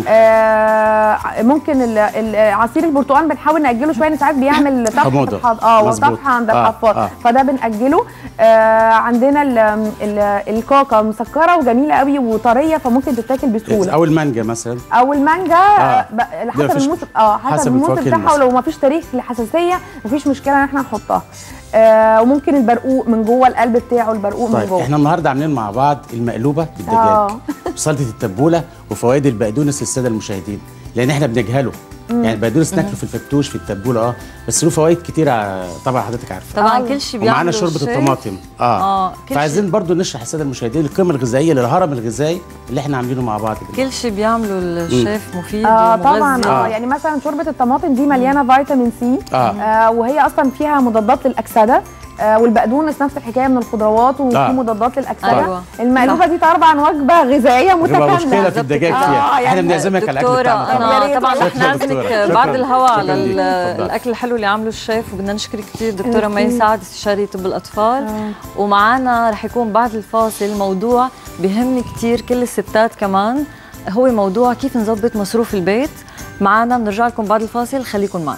آه ممكن ال- ال- عصير البرتقال بنحاول ناجله شويه إن ساعات بيعمل طفح في حموضة. الحض... اه مظبوط. وطفح عند آه، الاطفال آه. فده بناجله آه عندنا ال ال الكاكا مسكره وجميله قوي وطريه فممكن تتاكل بسهوله او المانجا مثلا او المانجا آه. آه. ب- حسب مفيش- الموسم اه حسب, حسب الموسم الفواكه بتاعها الموسم. ولو ما فيش تاريخ لحساسيه مفيش مشكله ان احنا نحطها آه وممكن البرقوق من جوه القلب بتاعه البرقوق من طيب جوه احنا النهارده عاملين مع بعض المقلوبه بالدجاج آه. وسلطه التبوله وفوائد البقدونس للساده المشاهدين لان احنا بنجهله يعني البقدونس ناكله في الفتوش في التبوله اه بس له فوائد كتيره طبعا حضرتك عارفه طبعا كل شيء بيعمله ومعانا شوربه الشيف. الطماطم اه, آه، كل فعايزين برضو نشرح للساده المشاهدين القيمه الغذائيه للهرم الغذائي اللي احنا عاملينه مع بعض دلوقتي. كل شيء بيعمله الشيف مفيد اه طبعا ومغذي. اه يعني مثلا شوربه الطماطم دي مليانه فيتامين سي آه. آه وهي اصلا فيها مضادات للاكسده آه والبقدونس نفس الحكايه من الخضروات وفي آه. مضادات للاكسده أيوة. المقلوبه دي طبعا وجبه غذائيه بتبقى متكامله مشكله في الدجاج آه، فيها احنا يعني بنعزمك على الاكل دكتورة بتاعنا أنا يا ريت طبعا والله. رح شكراً نعزمك دكتورة. بعد شكراً. الهوا على شكراً ال- ليك. اتفضل. الأكل الحلو اللي عامله الشيف وبدنا نشكرك كثير دكتورة ميرسي. مي سعد استشاري طب الأطفال ومعنا رح يكون بعد الفاصل موضوع بيهمني كثير كل الستات كمان هو موضوع كيف نظبط مصروف البيت معنا بنرجع لكم بعد الفاصل خليكم معنا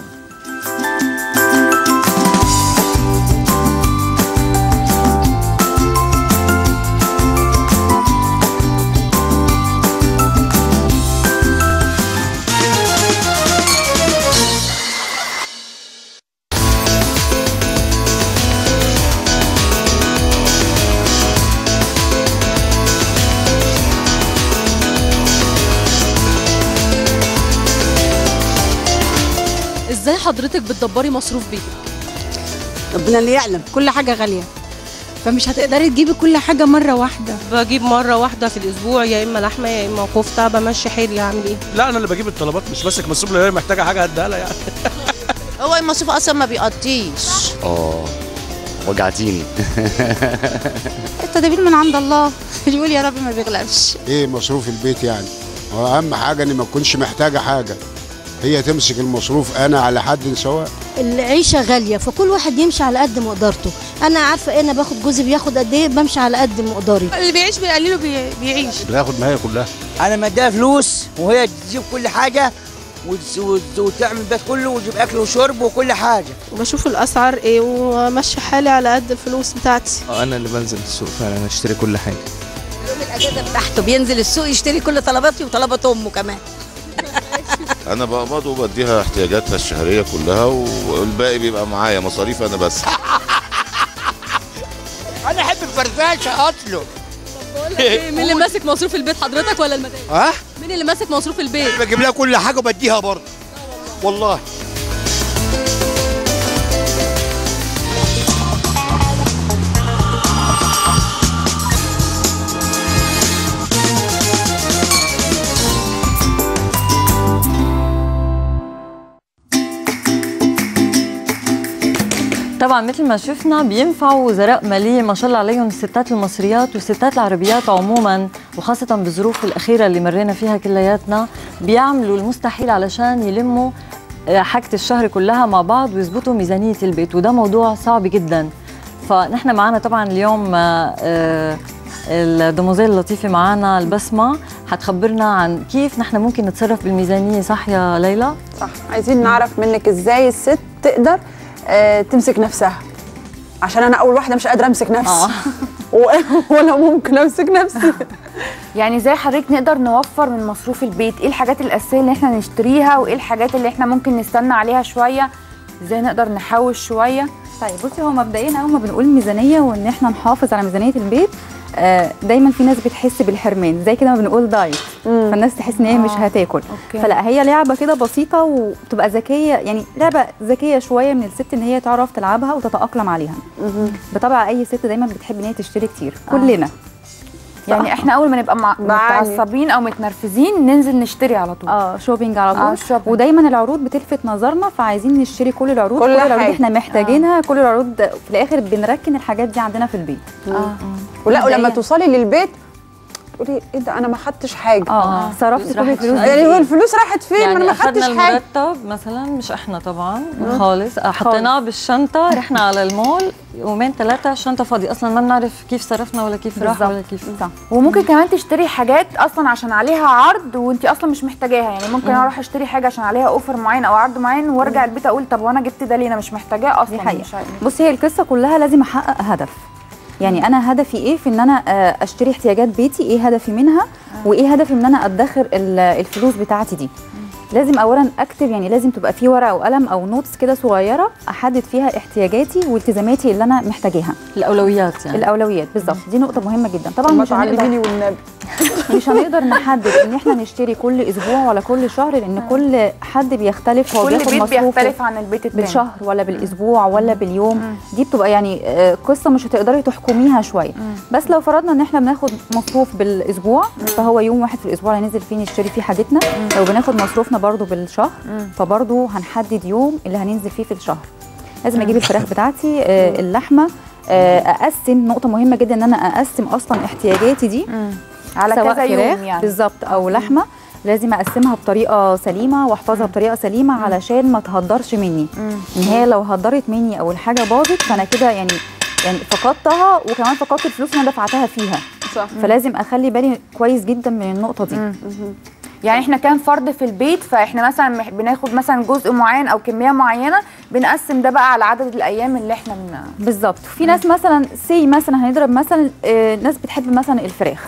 ازاي حضرتك بتدبري مصروف بيتك ربنا اللي يعلم كل حاجة غالية فمش هتقدري تجيبي كل حاجة مرة واحدة بجيب مرة واحدة في الأسبوع يا إما لحمة يا إما كفتة بمشي حالي أعمل إيه لا انا اللي بجيب الطلبات مش ماسك مصروف اللي هي محتاجه حاجه هديها لها يعني هو المصروف اصلا ما بيقضيش اه وجعتيني التدابير من عند الله يقول يا رب ما بيغلبش ايه مصروف البيت يعني هو اهم حاجه اني ما اكونش محتاجه حاجه هي تمسك المصروف انا على حد سواء العيشة غالية فكل واحد يمشي على قد مقدرته أنا عارفة إيه أنا باخد جوزي بياخد قد إيه بمشي على قد مقداري اللي بيعيش بيقلله بي- بيعيش بناخد ما هي كلها انا مديها فلوس وهي تجيب كل حاجه وتس- وت- وتعمل البيت كله وتجيب اكل وشرب وكل حاجه وبشوف الاسعار ايه وامشي حالي على قد الفلوس بتاعتي انا اللي بنزل السوق فعلا اشتري كل حاجه يوم الاجازه بتاعته بينزل السوق يشتري كل طلباتي وطلبات امه كمان انا بقبض وبديها احتياجاتها الشهريه كلها والباقي بيبقى معايا مصاريف انا بس انا احب الفرفشه اصله مين اللي ماسك مصروف البيت حضرتك ولا المدام؟ ها مين اللي ماسك مصروف البيت؟ بجيب لها كل حاجه وبديها برضه والله طبعا مثل ما شفنا بينفعوا وزراء ماليه ما شاء الله عليهم الستات المصريات والستات العربيات عموما وخاصه بالظروف الاخيره اللي مرينا فيها كلياتنا بيعملوا المستحيل علشان يلموا آه، حاجه الشهر كلها مع بعض ويظبطوا ميزانيه البيت وده موضوع صعب جدا فنحن معنا طبعا اليوم آه، آه، الدموزيل اللطيفه معنا البسمه حتخبرنا عن كيف نحن ممكن نتصرف بالميزانيه صح يا ليلى صح عايزين نعرف منك ازاي الست تقدر آه تمسك نفسها عشان انا اول واحده مش قادره امسك نفسي و- ولا ممكن امسك نفسي يعني زي حضرتك نقدر نوفر من مصروف البيت ايه الحاجات الاساسيه اللي احنا نشتريها وايه الحاجات اللي احنا ممكن نستنى عليها شويه ازاي نقدر نحوش شويه طيب بصي هو مبدئيا اول ما بنقول ميزانيه وان احنا نحافظ على ميزانيه البيت آه، دايما في ناس بتحس بالحرمان زي كده ما بنقول دايت فالناس تحس ان هي مش هتاكل أوكي. فلا هي لعبه كده بسيطه وتبقى ذكيه يعني لعبه ذكيه شويه من الست ان هي تعرف تلعبها وتتاقلم عليها بطبع اي ست دايما بتحب ان هي تشتري كتير كلنا يعني احنا اول ما نبقى مع- بعاني. متعصبين او متنرفزين ننزل نشتري على طول اه شوبينج على طول آه، شوبينج. ودايما العروض بتلفت نظرنا فعايزين نشتري كل العروض كل كل, العروض حاجة. احنا محتاجينها كل العروض في الاخر بنركن الحاجات دي عندنا في البيت آه. ولا ولما مبدئياً- توصلي للبيت تقولي ايه ده انا ما خدتش حاجه اه صرفت كل الفلوس دي يعني هو الفلوس راحت فين ما انا يعني ما خدتش اخذنا حاجه المرتب مثلا مش احنا طبعا مم. خالص حطيناه بالشنطه رحنا على المول يومين ثلاثه الشنطه فاضيه اصلا ما بنعرف كيف صرفنا ولا كيف راح بالظبط. ولا كيف صح وممكن كمان تشتري حاجات اصلا عشان عليها عرض وانت اصلا مش محتاجاها يعني ممكن مم. اروح اشتري حاجه عشان عليها اوفر معين او عرض معين وارجع البيت اقول طب وانا جبت ده ليه انا مش محتاجاه اصلا دي حقيقة مش عارف- بصي هي القصة كلها لازم أحقق هدف يعني أنا هدفي إيه في إن أنا آه، أشتري احتياجات بيتي إيه هدفي منها وإيه هدفي إن أنا أدخر ال- الفلوس بتاعتي دي لازم اولا اكتب يعني لازم تبقى في ورقه وقلم او نوتس كده صغيره احدد فيها احتياجاتي والتزاماتي اللي انا محتاجاها الاولويات يعني الاولويات بالظبط دي نقطه مهمه جدا طبعا ما مش هنقدر تعلميني والنبي مش هنقدر نحدد ان احنا نشتري كل اسبوع ولا كل شهر لان كل حد بيختلف هو كل بياخد بيت مصروفه بيختلف عن البيت التاني بالشهر ولا بالاسبوع ولا باليوم دي بتبقى يعني آه، قصه مش هتقدري تحكميها شويه بس لو فرضنا ان احنا بناخد مصروف بالاسبوع فهو يوم واحد في الاسبوع اللي ننزل فيه نشتري فيه حاجتنا لو بناخد مصروفنا برضو بالشهر فبرضو هنحدد يوم اللي هننزل فيه في الشهر لازم اجيب الفراخ بتاعتي آه، اللحمه آه، اقسم نقطه مهمه جدا ان انا اقسم اصلا احتياجاتي دي على سواء كذا يوم فراخ يعني. بالظبط او لحمه لازم اقسمها بطريقه سليمه واحفظها بطريقه سليمه علشان ما تهدرش مني ان هي لو هدرت مني او الحاجه باظت فانا كده يعني يعني فقدتها وكمان فقدت الفلوس اللي انا دفعتها فيها صح فلازم اخلي بالي كويس جدا من النقطه دي يعني احنا كام فرد في البيت فاحنا مثلا مح- بناخد مثلا جزء معين او كميه معينه بنقسم ده بقى على عدد الايام اللي احنا بن... بالظبط في ناس مثلا سي مثلا هنضرب مثلا آه، ناس بتحب مثلا الفراخ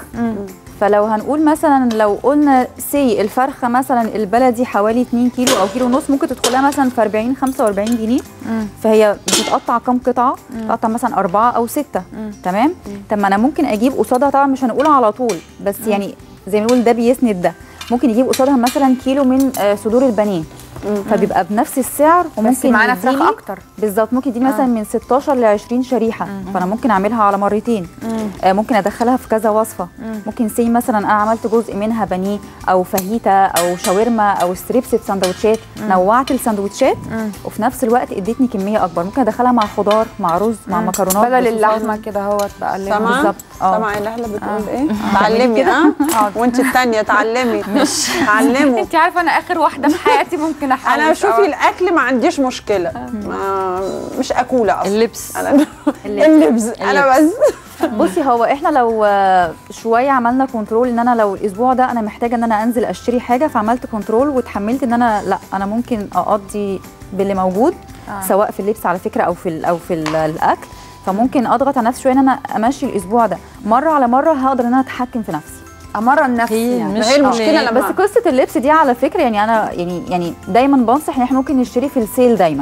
فلو هنقول مثلا لو قلنا سي الفرخه مثلا البلدي حوالي 2 كيلو او كيلو ونص ممكن تدخلها مثلا في 40 45 جنيه فهي بتتقطع كام قطعه تقطع مثلا اربعه او سته تمام طب ما انا ممكن اجيب قصادها طبعا مش هنقول على طول بس يعني زي ما نقول ده بيسند ده ممكن يجيب قصادها مثلا كيلو من آه، صدور البانيه فبيبقى بنفس السعر وممكن معانا فراخ يديني- أكتر. بالظبط ممكن يديني مثلا من 16 ل 20 شريحه فانا ممكن اعملها على مرتين آه ممكن ادخلها في كذا وصفه ممكن سي مثلا انا عملت جزء منها بانيه او فاهيتا او شاورما او ستريبس في سندوتشات نوعت السندوتشات وفي نفس الوقت ادتني كميه اكبر ممكن ادخلها مع خضار مع رز مع مكرونات بدل بصوصات. اللحمه كده اهوت بقى اللي سامعه بالظبط اه سامعه النحله بتقول آه. ايه آه. تعلمي كده؟ ها وانت الثانيه تعلمي مش تعلموا انت عارفه انا اخر واحده في حياتي ممكن احوش انا شوفي أه. الاكل ما عنديش مشكله ما مش اكوله اصلا اللبس انا اللبس انا بس بصي هو احنا لو آه، شويه عملنا كنترول ان انا لو الاسبوع ده انا محتاجه ان انا انزل اشتري حاجه فعملت كنترول واتحملت ان انا لا انا ممكن اقضي باللي موجود آه. سواء في اللبس على فكره او في ال- او في ال- الاكل فممكن اضغط على نفسي شويه ان انا امشي الاسبوع ده مره على مره هقدر ان انا اتحكم في نفسي امرن نفسي هي يعني. مش ما هي المشكلة آه. لما- بس قصه اللبس دي على فكره يعني انا يعني يعني دايما بنصح ان احنا ممكن نشتري في السيل دايما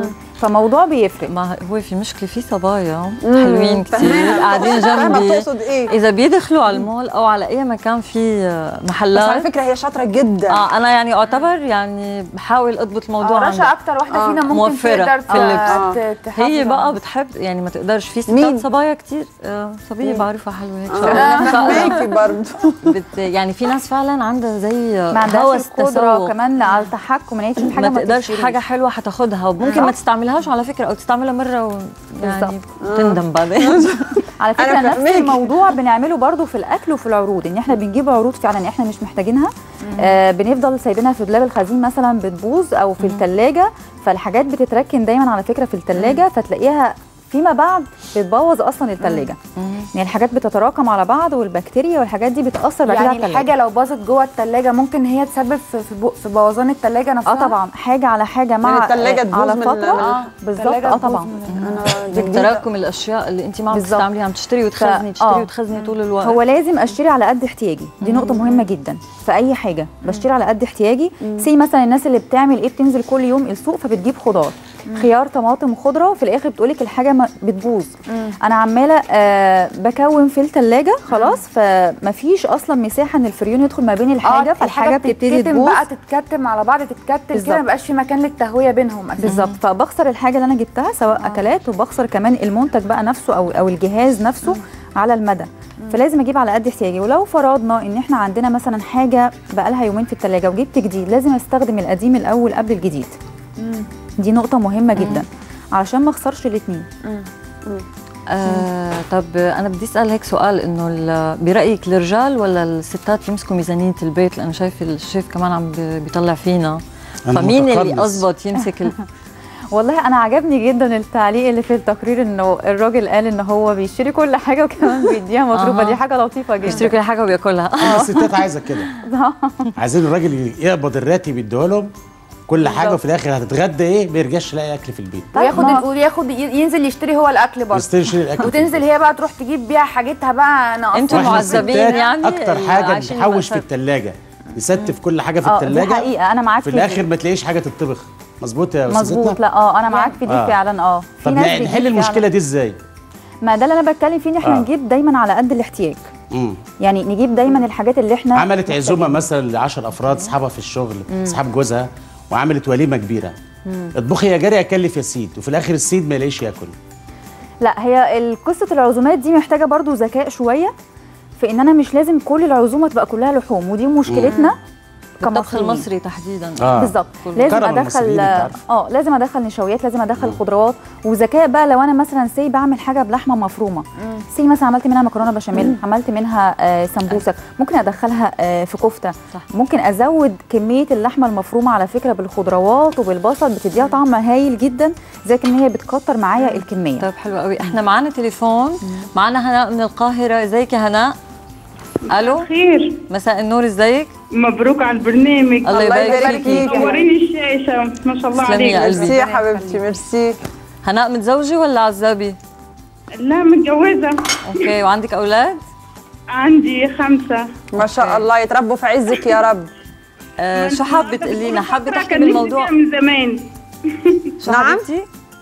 فموضوع بيفرق ما هو في مشكله في صبايا مم. حلوين كثير فهمانة. قاعدين فاهمة جنبي بتقصد إيه؟ اذا بيدخلوا على المول او على اي مكان في محلات بس على فكره هي شاطره جدا اه انا يعني اعتبر يعني بحاول اضبط الموضوع آه، رشا عندي. أكتر واحدة فينا ممكن موفرة تقدر في اللبس آه، ت- تحافظ هي على- بقى بتحب يعني ما تقدرش في مين؟ ستات صبايا كتير آه صبيه مين؟ بعرفها حلوه هيك آه، شغلة. فهماكي برضه بت يعني في ناس فعلا عندها زي ما عندهاش هوس القدره تسوق كمان على التحكم ان هي تشوف حاجه ما تقدرش تشتريش. حاجه حلوه حتاخدها وممكن ما صح. تستعملهاش على فكره او تستعملها مره و يعني بالظبط. تندم بعدين على فكره أنا نفس فاهماكي. الموضوع بنعمله برضو في الاكل وفي العروض ان احنا بنجيب عروض فعلا احنا مش محتاجينها آه بنفضل سايبينها في دولاب الخزين مثلا بتبوظ او في الثلاجه فالحاجات بتتركن دايما على فكره في الثلاجه فتلاقيها فيما بعد بتبوظ اصلا الثلاجه يعني الحاجات بتتراكم على بعض والبكتيريا والحاجات دي بتاثر بعد كده على يعني الثلاجه الحاجه لو باظت جوه الثلاجه ممكن هي تسبب في في, بو- في بوظان الثلاجه نفسها اه طبعا حاجه على حاجه مع يعني التلاجة آه، تبوظ على من- فتره من- آه بالظبط التلاجة اه تبوظ طبعا من تراكم الاشياء اللي انت ما عم بالظبط. تستعمليها عم تشتري وتخزني ف- تشتري آه. وتخزني طول الوقت هو لازم اشتري على قد احتياجي دي نقطه مهمه جدا في اي حاجه بشتري على قد احتياجي سي مثلا الناس اللي بتعمل ايه بتنزل كل يوم السوق فبتجيب خضار خيار طماطم وخضره وفي الاخر بتقولك الحاجه ما بتبوظ انا عماله آه بكون في الثلاجه خلاص فمفيش اصلا مساحه ان الفريون يدخل ما بين الحاجه فالحاجه بتبتدي بتتكتم تبوظ بقى تتكتم على بعض تتكتل بالظبط. كده ما بقاش في مكان للتهويه بينهم أساساً. بالظبط فبخسر الحاجه اللي انا جبتها سواء اكلات وبخسر كمان المنتج بقى نفسه او او الجهاز نفسه على المدى فلازم اجيب على قد احتياجي ولو فرضنا ان احنا عندنا مثلا حاجه بقى لها يومين في الثلاجه وجبت جديد لازم استخدم القديم الاول قبل الجديد دي نقطه مهمه جدا علشان ما اخسرش الاثنين آه طب انا بدي اسال هيك سؤال انه ال- برايك الرجال ولا الستات يمسكوا ميزانيه البيت لانه شايف الشيف كمان عم بي- بيطلع فينا أنا فمين اللي متقمص. اظبط يمسك ال... والله انا عجبني جدا التعليق اللي في التقرير انه الراجل قال ان هو بيشتري كل حاجه وكمان بيديها مصروفه أها. دي حاجه لطيفه جدا بيشتري كل حاجه وبياكلها الستات عايزه كده عايزين الراجل يقبض الراتب يديه لهم كل حاجه وفي الاخر هتتغدى ايه ما يرجعش يلاقي اكل في البيت وياخد ال- وياخد ينزل يشتري هو الاكل برضه يشتري يشتري الاكل وتنزل هي بقى تروح تجيب بيها حاجتها بقى انا انتوا وإحنا معذبين الستات يعني اكتر اللي حاجه عايشين بنحوش في بمأساة. الثلاجه نستف كل حاجه في آه، دي الثلاجه حقيقة، أنا معاك في في دي. الاخر ما تلاقيش حاجه تطبخ مظبوط يا مظبوط استاذتنا لا اه انا معاك في دي آه. فعلا اه في طب ناس يعني بتجيب نحل المشكله فعلاً. دي ازاي ما ده اللي انا بتكلم فيه ان احنا آه. نجيب دايما على قد الاحتياج امم يعني نجيب دايما الحاجات اللي احنا عملت عزومه مثلا ل 10 افراد اصحابها في الشغل مم. اصحاب جوزها وعملت وليمه كبيره مم. اطبخي يا جاري اكلف يا سيد وفي الاخر السيد ما يلاقيش ياكل لا هي ال- قصه العزومات دي محتاجه برضو ذكاء شويه في ان انا مش لازم كل العزومه تبقى كلها لحوم ودي مشكلتنا الطبخ كمصريين. المصري تحديدا آه. بالظبط كله. لازم كرم ادخل المصريين، أنت عارفة. اه لازم ادخل نشويات لازم ادخل خضروات وذكاء بقى لو انا مثلا سي بعمل حاجه بلحمه مفرومه سي مثلا عملت منها مكرونه بشاميل عملت منها آه سمبوسك ممكن ادخلها آه في كفته صح. ممكن ازود كميه اللحمه المفرومه على فكره بالخضروات وبالبصل بتديها طعم هايل جدا زي ان هي بتكتر معايا الكميه طيب حلو قوي احنا معانا تليفون معانا هناء من القاهره ازيك يا هناء الو خير مساء النور ازيك مبروك على البرنامج الله يبارك فيك. منورين الشاشه ما شاء الله تسلمي عليك يا قلبي. ميرسي يا حبيبتي ميرسي هناء متزوجه ولا عزابي لا متجوزه اوكي وعندك اولاد عندي خمسه ما شاء الله يتربوا في عزك يا رب آه شو حابه تقولي لنا حابه تحكي كان نفسي بالموضوع فيها من زمان شو حبيبتي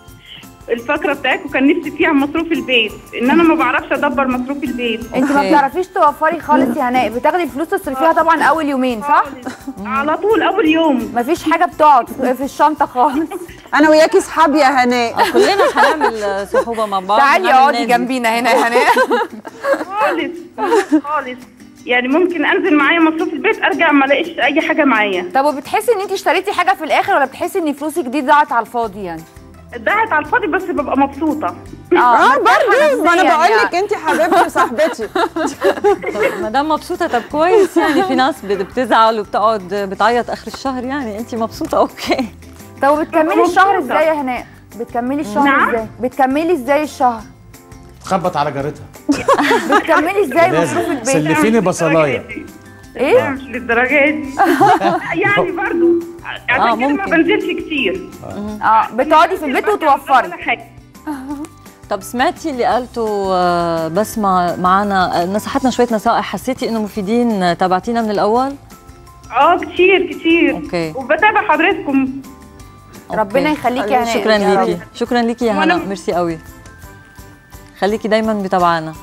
الفقره بتاعتكم كان نفسي فيها مصروف البيت ان انا ما بعرفش ادبر مصروف البيت انت ما بتعرفيش توفري خالص يا هناء بتاخدي الفلوس تصرفيها طبعا اول يومين صح على طول اول يوم مفيش حاجه بتقعد في الشنطه خالص انا وياكي صحاب يا هناء كلنا هنعمل صحوبه مع بعض تعالي نعمل اقعدي نادي. جنبينا هنا يا هناء خالص خالص يعني ممكن انزل معايا مصروف البيت ارجع ما الاقيش اي حاجه معايا طب وبتحسي ان انت اشتريتي حاجه في الاخر ولا بتحسي ان فلوسك دي ضاعت على الفاضي يعني ضاعت على الفاضي بس ببقى مبسوطه اه مرتاحة برضه ما انا نفسياً بقول يعني. لك انت حبيبتي وصاحبتي طب ما دام مبسوطه طب كويس يعني في ناس بت- بتزعل وبتقعد بتعيط اخر الشهر يعني انت مبسوطه اوكي طب وبتكملي مبسوطة. الشهر ازاي يا هناء بتكملي الشهر نعم؟ ازاي بتكملي ازاي الشهر تخبط على جارتها بتكملي ازاي لازم. مصروف البيت سلفيني بصلايه ايه مش للدرجه دي يعني برضو عشان كده ما بنزلش كتير اه بتقعدي في البيت وتوفري طب سمعتي اللي قالته آه، بسمة معانا آه، نصحتنا شوية نصائح حسيتي إنه مفيدين آه، تابعتينا من الأول؟ اه كتير كتير أوكي. وبتابع حضرتكم ربنا يخليكي يا هناء شكرا يا رب. ليكي شكرا ليكي يا هنا ميرسي قوي خليكي دايما بتابعانا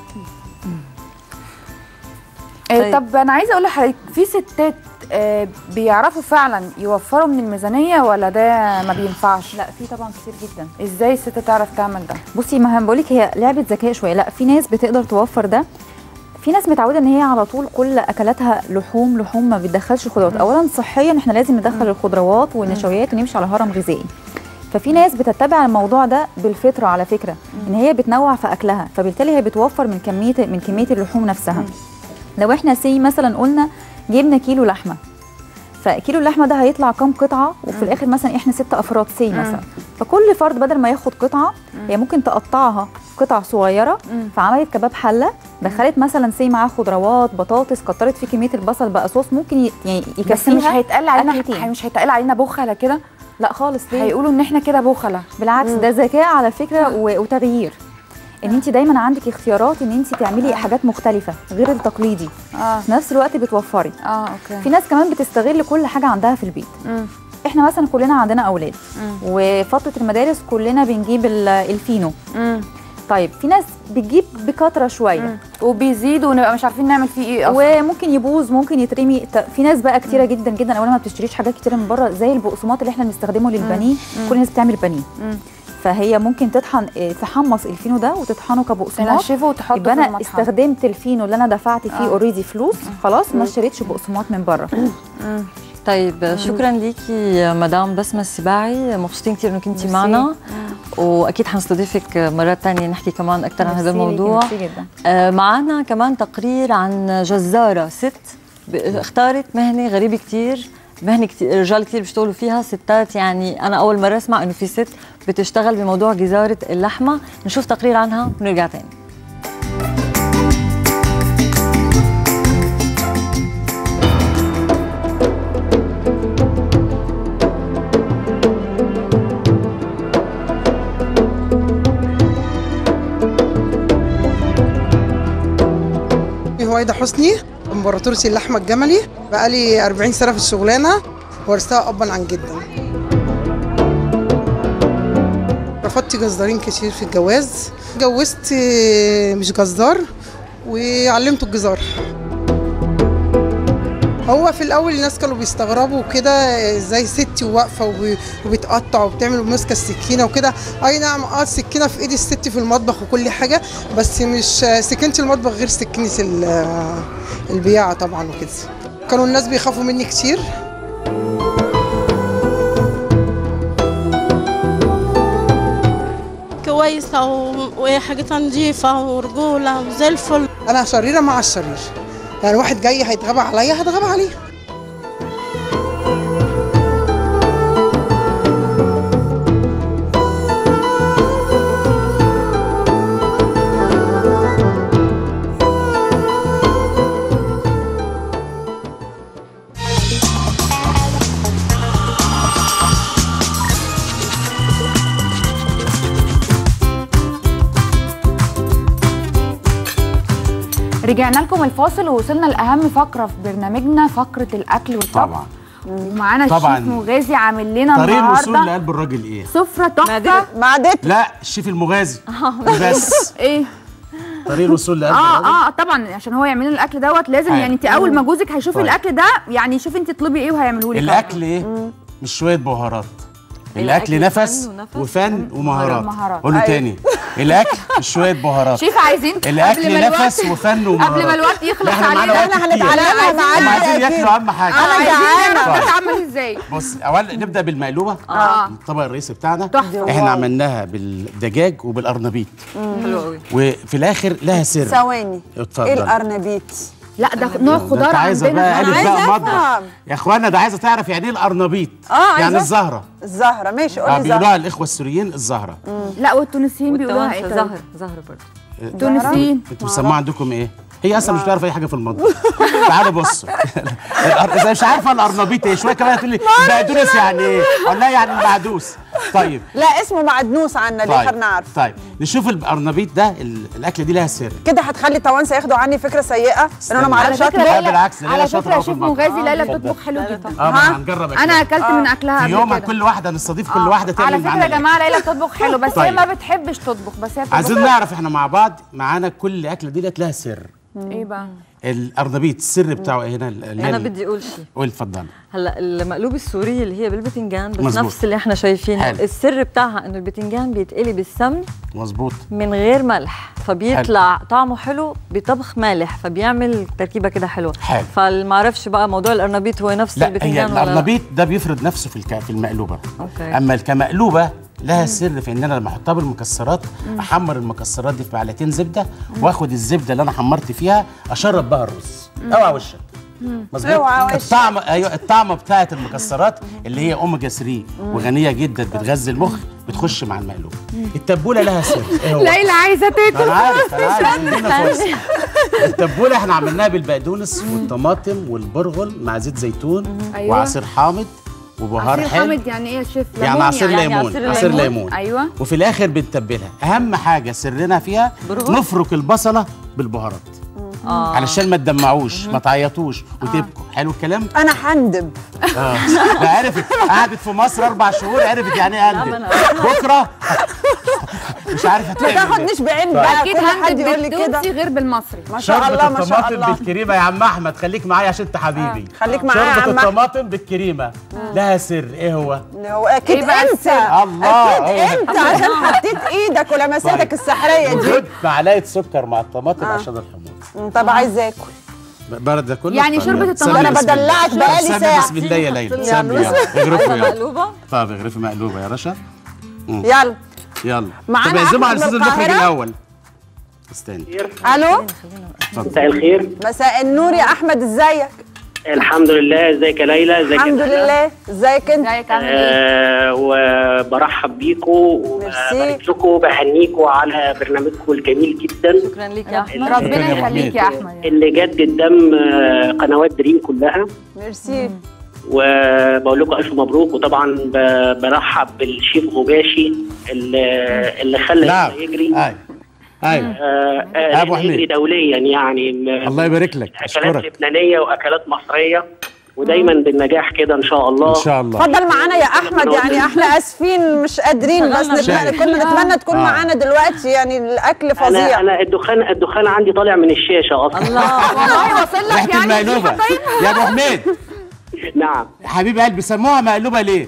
آه، طيب. طب انا عايزه اقول لحضرتك في ستات آه، بيعرفوا فعلا يوفروا من الميزانيه ولا ده ما بينفعش لا في طبعا كتير جدا ازاي الست تعرف تعمل ده بصي ما هم بقولك هي لعبه ذكاء شويه لا في ناس بتقدر توفر ده في ناس متعوده ان هي على طول كل اكلاتها لحوم لحوم ما بتدخلش خضروات اولا صحيا احنا لازم ندخل الخضروات والنشويات ونمشي على هرم غذائي ففي ناس بتتبع الموضوع ده بالفطره على فكره ان هي بتنوع في اكلها فبالتالي هي بتوفر من كميه من كميه اللحوم نفسها لو احنا سي مثلا قلنا جبنا كيلو لحمه فكيلو اللحمه ده هيطلع كام قطعه وفي الاخر مثلا احنا ست افراد سي مثلا فكل فرد بدل ما ياخد قطعه هي ممكن تقطعها قطع صغيره فعملت كباب حله دخلت مثلا سي معاه خضروات بطاطس كترت فيه كميه البصل بقى صوص ممكن ي- يعني بس يكفيها مش هيتقال علينا أكلتين. مش هيتقال علينا بخله كده لا خالص ليه هيقولوا ان احنا كده بخله بالعكس ده ذكاء على فكره و- وتغيير ان انت دايما عندك اختيارات ان انت تعملي حاجات مختلفه غير التقليدي اه في نفس الوقت بتوفري اه اوكي في ناس كمان بتستغل كل حاجه عندها في البيت مم. احنا مثلا كلنا عندنا اولاد مم. وفتره المدارس كلنا بنجيب ال- الفينو مم. طيب في ناس بتجيب بكتره شويه وبيزيد ونبقى مش عارفين نعمل فيه ايه اصلا وممكن يبوظ ممكن يترمي ت- في ناس بقى كتيره جدا جدا اولا ما بتشتريش حاجات كتيره من بره زي البقسماط اللي احنا بنستخدمه للبانيه كل الناس بتعمل بانيه مم. فهي ممكن تطحن إيه، تحمص الفينو ده وتطحنه كبقسماط تنشفه وتحطه يبقى في انا المطحن. استخدمت الفينو اللي انا دفعت فيه آه. اوريدي فلوس خلاص ما اشتريتش بقسماط من بره طيب شكرا ليكي يا مدام بسمة السباعي مبسوطين كثير انك انت ميرسي. معنا واكيد حنستضيفك مرات ثانيه نحكي كمان اكثر عن هذا ميرسي ليكي، الموضوع ميرسي جدا. آه، معنا كمان تقرير عن جزاره ست ب- اختارت مهنه غريبه كثير مهنه كتير رجال كثير بيشتغلوا فيها ستات يعني انا اول مره اسمع انه في ست بتشتغل بموضوع جزاره اللحمه نشوف تقرير عنها ونرجع تاني هويدا حسني امبراطورة اللحمة الجملي بقالي 40 سنة في الشغلانة ورثتها أبا عن جدا رفضت جزارين كتير في الجواز اتجوزت مش جزار وعلمته الجزار هو في الاول الناس كانوا بيستغربوا كده ازاي ستي واقفه وب- وبتقطع وبتعمل وماسكه السكينه وكده اي نعم اه السكينه في ايد الست في المطبخ وكل حاجه بس مش سكينه المطبخ غير سكينه ال- البياعه طبعا وكده كانوا الناس بيخافوا مني كتير كويسة و- وحاجتها نظيفة ورجولة وزي الفل انا شريره مع الشرير يعني واحد جاي هيتغابى عليا هتغابى عليه رجعنا لكم الفاصل ووصلنا لاهم فقره في برنامجنا فقره الاكل والطبخ طبعا ومعانا طبعاً. الشيف مغازي عامل لنا طريق الوصول النهارده لقلب الراجل ايه سفره تحفه معدتي لا الشيف المغازي بس ايه طريق الوصول لقلب اه الراجل اه طبعا عشان هو يعمل لنا الاكل دوت لازم أيوة. يعني انت اول ما جوزك هيشوف طيب. الاكل ده يعني شوف انت تطلبي ايه وهيعملوه لك الاكل ايه مش شويه بهارات الأكل الاكل نفس فن ونفس وفن ومهارات ومهارات. قولوا أيوة. تاني الاكل مش شويه بهارات شيف عايزين الاكل قبل ما الوقت- نفس وفن ومهارات قبل ما الوقت يخلص لا، احنا معانا علينا وقت احنا كتير. هنتعلمها هم معانا عايزين ياكلوا اهم حاجه انا جعانه طيب. بتعمل ازاي بص اولا نبدا بالمقلوبه آه. الطبق الرئيسي بتاعنا تحفة. احنا واو. عملناها بالدجاج وبالقرنبيط حلو قوي وفي الاخر لها سر ثواني اتفضل ايه القرنبيط لا ده نوع ده انت عايزه بقى الف بقى مطبخ يا اخوانا ده عايزه تعرف يعني ايه القرنبيط اه عايزة يعني الزهره الزهره ماشي اه قولي بيقولوها زهره الاخوه السوريين الزهره لا والتونسيين بيقولوها ايه والتوانسة طيب؟ زهر زهر برضه تونسيين. انتوا بتسموها عندكم ايه؟ هي اصلا مش بتعرف اي حاجه في المطبخ تعالوا بصوا الأر- اذا مش عارفه الارنبيط ايه شويه كمان تقول لي بقدونس يعني ايه؟ اقول لها يعني المعدوس طيب لا اسمه معدنوس عنا ليه خلينا نعرف طيب نشوف الارنبيط ده ال- الاكله دي لها سر كده هتخلي التوانسه ياخدوا عني فكره سيئه ان انا ما على اعرفش فكره اطبخ لا، ليلى بالعكس، ليلى على شاطرة فكره أوي في شيف المطبخ. مغازي ليلى اتفضل. بتطبخ حلو جدا اه ما هنجرب انا اكلت من اكلها في قبل يوم كده كل واحده نستضيف كل واحده تعمل على فكره معانا يا جماعه ليلى بتطبخ حلو بس هي طيب. ما بتحبش تطبخ بس هي بتطبخ عايزين نعرف احنا مع بعض معانا كل اكله دي لها سر ايه بقى الارنبيط السر بتاعه ايه هنا ال- اللي هي انا ال- بدي اقول شيء قول اتفضل هلا المقلوب السوري اللي هي بالبتنجان بس مزبوط. نفس اللي احنا شايفينه حلو. السر بتاعها انه البتنجان بيتقلي بالسمن مظبوط من غير ملح فبيطلع طعمه حلو بطبخ مالح فبيعمل تركيبه كده حلوه حلو. فالمعرفش بقى موضوع الارنبيط هو نفس لا هي البتنجان ولا لا الارنبيط ده بيفرض نفسه في الك- في المقلوبه أوكي. اما كمقلوبه لها سر في ان انا لما احطها بالمكسرات احمر المكسرات دي في معلقتين زبده واخد الزبده اللي انا حمرت فيها اشرب بها الرز اوعى وشك مظبوط اوعى وشك. الطعم ايوه الطعمه بتاعه المكسرات اللي هي اوميجا 3 وغنيه جدا بتغذي المخ بتخش مع المقلوب التبوله لها سر ايه هو ليلى عايزه تاكل انا عارف انا عارف ادينا فرصه التبوله احنا عملناها بالبقدونس والطماطم والبرغل مع زيت زيتون أيوة. وعصير حامض وبهار عصير حلو حامض يعني ايه يا شيف يعني ليمون عصير يعني ليمون عصير عصير ليمون. ليمون ايوه وفي الاخر بنتبلها اهم حاجه سرنا فيها برغل؟ نفرك البصله بالبهارات اه علشان ما تدمعوش ما تعيطوش وتبكوا حلو الكلام انا هندب اه لا عرفت قعدت في مصر اربع شهور عرفت يعني ايه ما هندل أنا- بكره مش عارفه ما تعمل تاخدنيش بعين بقى اكيد كل حد هندب يقول لي كده بالتونسي غير بالمصري ما شاء شوربة الله ما شاء الطماطم الله بالكريمه يا عم احمد خليك معايا عشان انت حبيبي خليك معايا يا شوربه عم أحمد. الطماطم بالكريمه لها سر ايه هو اللي هو اكيد إيه بقى انت السر؟ الله اكيد انت عشان حطيت ايدك ولمساتك طيب. السحريه دي وجود معلقه سكر مع الطماطم عشان الحموضه مم، طب عايز اكل برد ده كله يعني طب شوربة يلا. الطماطم. سمي أنا بسم الله. بدلعك بقالي طب سمي ساعة. بسم الله يا ليلى يلا. سمي يلا اغرفوا عايزه يلا مقلوبه طب اغرفي مقلوبه يا رشا يلا يلا معانا طب اعزموا على أحمد الاستاذ من المخرج القاهرة؟ الاول استني الو مساء الخير مساء النور يا احمد ازيك الحمد لله ازيك يا ليلى ازيك يا الحمد سهلا؟ لله ازيك انت ازيك عامل ايه آه وبرحب بيكم ميرسي. وبارك لكم وبهنيكم على برنامجكم الجميل جدا شكرا ليك يا احمد شكراً ربنا يا أبو يخليك يا احمد اللي جدد دم آه، قنوات دريم كلها ميرسي وبقول لكم الف مبروك وطبعا ب- برحب بالشيف غباشي اللي, اللي خلى نعم يجري ايوه ايوه آه آه أبو يجري حميد. دوليا يعني م- الله يبارك لك اكلات اشكرك لبنانيه واكلات مصريه ودايما بالنجاح كده ان شاء الله ان شاء الله اتفضل معانا يا احمد يعني احنا اسفين مش قادرين بس نتمنى شايف. كنا نتمنى تكون آه. معانا دلوقتي يعني الاكل انا فظيع انا الدخان الدخان عندي طالع من الشاشه اصلا الله والله وصل لك ريحه يعني المقلوبه يا ابو حميد نعم حبيب قلبي سموها مقلوبه ليه؟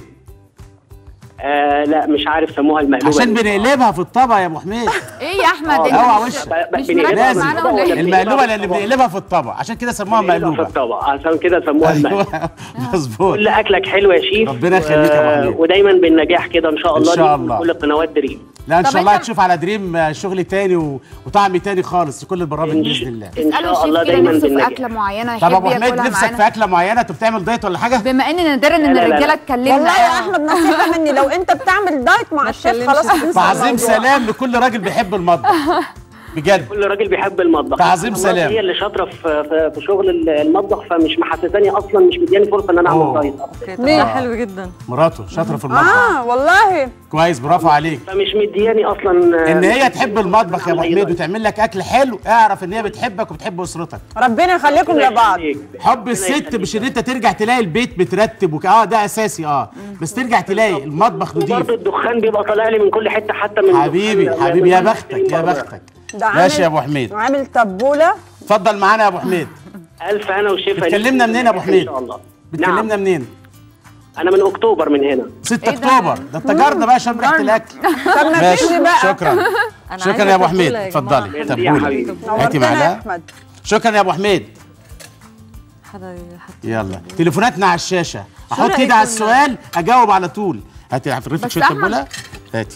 آه لا مش عارف سموها المقلوبه عشان دي. بنقلبها في الطبق يا ابو حميد ايه يا احمد آه، انت اوعى مش- وشك. ب- ب- مش بنقلبها مركز لازم. معانا في الطبق ولا ولا ايه المقلوبه لان الطبق؟ بنقلبها في الطبق عشان كده سموها بنقلبها في مقلوبه الطبق عشان كده سموها المقلوبه ايوه مظبوط كل اكلك حلو يا شيف ربنا يخليك يا أبو حميد. ودايما بالنجاح كده ان شاء إن الله شاء ليك الله. كل قنوات دريم لا ان طب شاء الله أنت- هتشوف على دريم آه، شغل تاني و... وطعم تاني خالص في كل البرامج إن باذن الله ان اسالوا شاء الله الشيف كده دايما نفسه في بالنجاح اكله معينه طب يحب ابو حميد ياكلها نفسك في معانا اكله معينه انت بتعمل دايت ولا حاجه؟ بما ان نادرا ان لا، لا، لا. الرجاله اتكلمنا والله يا احمد نصيحه مني لو انت بتعمل دايت مع الشيف تكلمش خلاص في هننسى تعظيم الموضوع. سلام لكل راجل بيحب المطبخ بجد كل راجل بيحب المطبخ تعظيم الله سلام. هي اللي شاطره في في- في شغل المطبخ فمش محسساني اصلا مش مدياني فرصه ان انا أوه. اعمل دايت اوكي طب ده حلو جدا مراته شاطره في المطبخ اه والله كويس برافو عليك فمش مدياني اصلا ان هي تحب المطبخ يا ابو أعمل أي حميد دايت. وتعمل لك اكل حلو اعرف ان هي بتحبك وبتحب اسرتك ربنا يخليكم ربنا لبعض يخليك. حب ربنا الست يخليك. مش ان انت ترجع تلاقي البيت مترتب وك... اه ده اساسي اه بس ترجع تلاقي المطبخ وبرضه نضيف الدخان بيبقى طالع لي من كل حته حتى من حبيبي الدخان. حبيبي يا من بختك يا برضه. بختك ده ماشي يا ابو حميد عامل تبوله اتفضل معانا يا ابو حميد الف هنا وشفا ليك. بتكلمنا منين يا أبو ان حميد؟ شاء الله بتكلمنا نعم منين انا من اكتوبر من هنا 6 إيه ده؟ اكتوبر ده انت جارنا بقى شم ريحه الاكل طب ما ماشي تيجي بقى شكرا أنا شكرا عايزة يا ابو تبولة حميد يا اتفضلي جماعة. تبولي حبيبي. هاتي نورتنا يا معلقه احمد شكرا يا ابو حميد حدا يحط يلا تليفوناتنا على الشاشه احط رأيك ايدي على كنا- السؤال اجاوب على طول هاتي رفت بس شويه أحمد- تبوله هاتي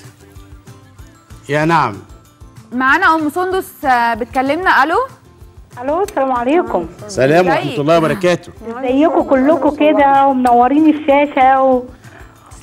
يا نعم معانا ام سندس آه، بتكلمنا الو الو السلام عليكم سلام ازيك؟ ورحمه الله وبركاته ازيكم كلكم كده ومنورين الشاشه و...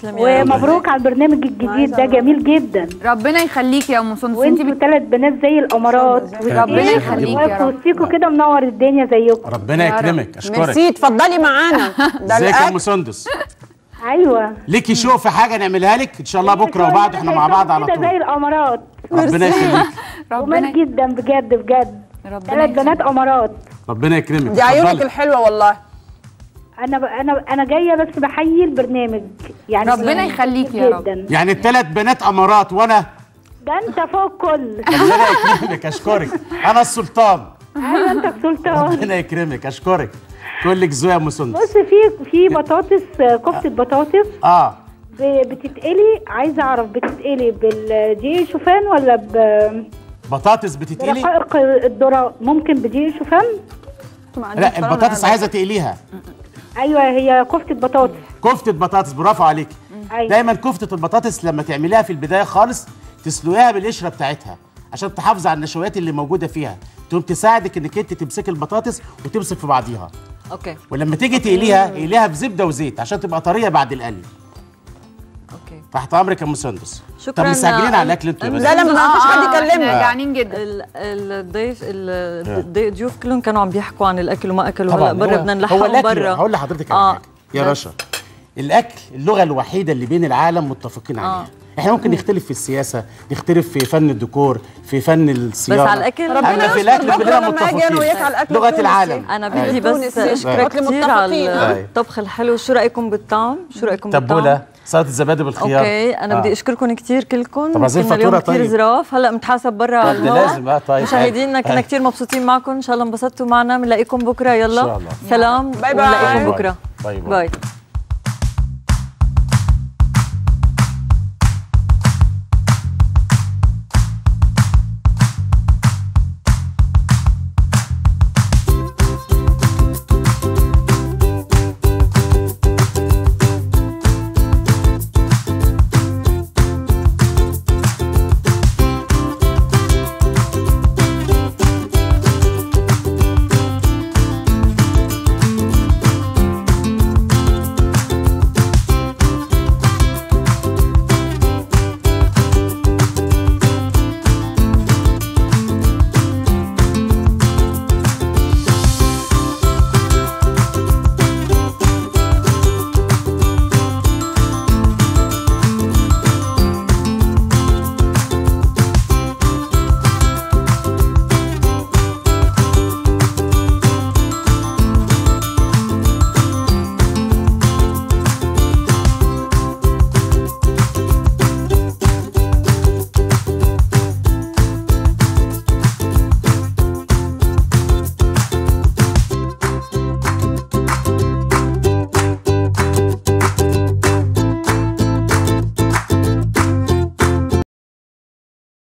تسلمي يا رب. ومبروك على البرنامج الجديد ده جميل جدا ربنا يخليكي يا ام سندس انت وانتوا ثلاث بنات زي الامارات ربنا يخليكي يا رب. وسطيكوا كده منور الدنيا زيكم ربنا يكرمك اشكرك ميرسي اتفضلي معانا ده ازيك يا ام الاكل سندس ايوه ليكي شوق في حاجه نعملها لك ان شاء الله بكره وبعد احنا مع بعض على كده زي طول الامارات ربنا يخليك جمال جدا بجد بجد ثلاث بنات امارات ربنا يكرمك دي عيونك اتفضلي. الحلوه والله انا ب... انا انا جايه بس بحيي البرنامج يعني ربنا يخليكي يا رب. جدا يعني الثلاث بنات امارات وانا ده انت فوق كل ربنا يكرمك اشكرك انا السلطان ايوه انت السلطان ربنا يكرمك اشكرك كلك ذوق يا ام سندس بص في في بطاطس كفته بطاطس اه ب- بتتقلي عايزه اعرف بتتقلي بالدقيق شوفان ولا ب بطاطس بتتقلي برقائق الذره ممكن بدقيق شوفان لا البطاطس عايزه تقليها ايوه هي كفته بطاطس كفته بطاطس برافو عليك أيوة. دايما كفته البطاطس لما تعمليها في البدايه خالص تسلقيها بالقشره بتاعتها عشان تحافظ على النشويات اللي موجوده فيها تقوم تساعدك انك انت تمسكي البطاطس وتمسك في بعضيها اوكي ولما تيجي تقليها قليها في زبده وزيت عشان تبقى طريه بعد القلي اوكي تحت امرك يا ام سندس شكراً. طب مستعجلين على الاكل انتوا يا لا لا بنات. ما فيش حد احنا يكلمنا جعانين جدا ال- الضيف ال- الضيوف كلهم كانوا عم بيحكوا عن الاكل وما اكلوا طبعا هلا برا هو- بدنا هو نلحقهم الاكل برا هقول لحضرتك على آه. حاجه يا رشا الاكل اللغه الوحيده اللي بين العالم متفقين عليها احنا ممكن نختلف في السياسه نختلف في فن الديكور في فن الصيانه على الأكل اما ربنا في الاكل يستر كلنا بكرة لما أجي أنا وياك على متفقين الأكل لغه التونسي. العالم انا أيوة. بدي بس تونسي. اشكرك أكل كثير على متفقين. أيوة. الطبخ الحلو شو رايكم بالطعم شو رايكم بالطعم تبوله سلطه الزبادي بالخيار اوكي انا آه. بدي اشكركم كثير كلكم طب عايزين كنا اليوم فاتورة كثير طيب. ظراف هلا بنتحاسب برا على طب ده الهواء لازم، آه، طيب. مشاهدينا كنا آه. كثير مبسوطين معكم ان شاء الله انبسطتوا معنا بنلاقيكم بكره يلا إن شاء الله. سلام باي باي. ونلاقيكم بكره باي باي. باي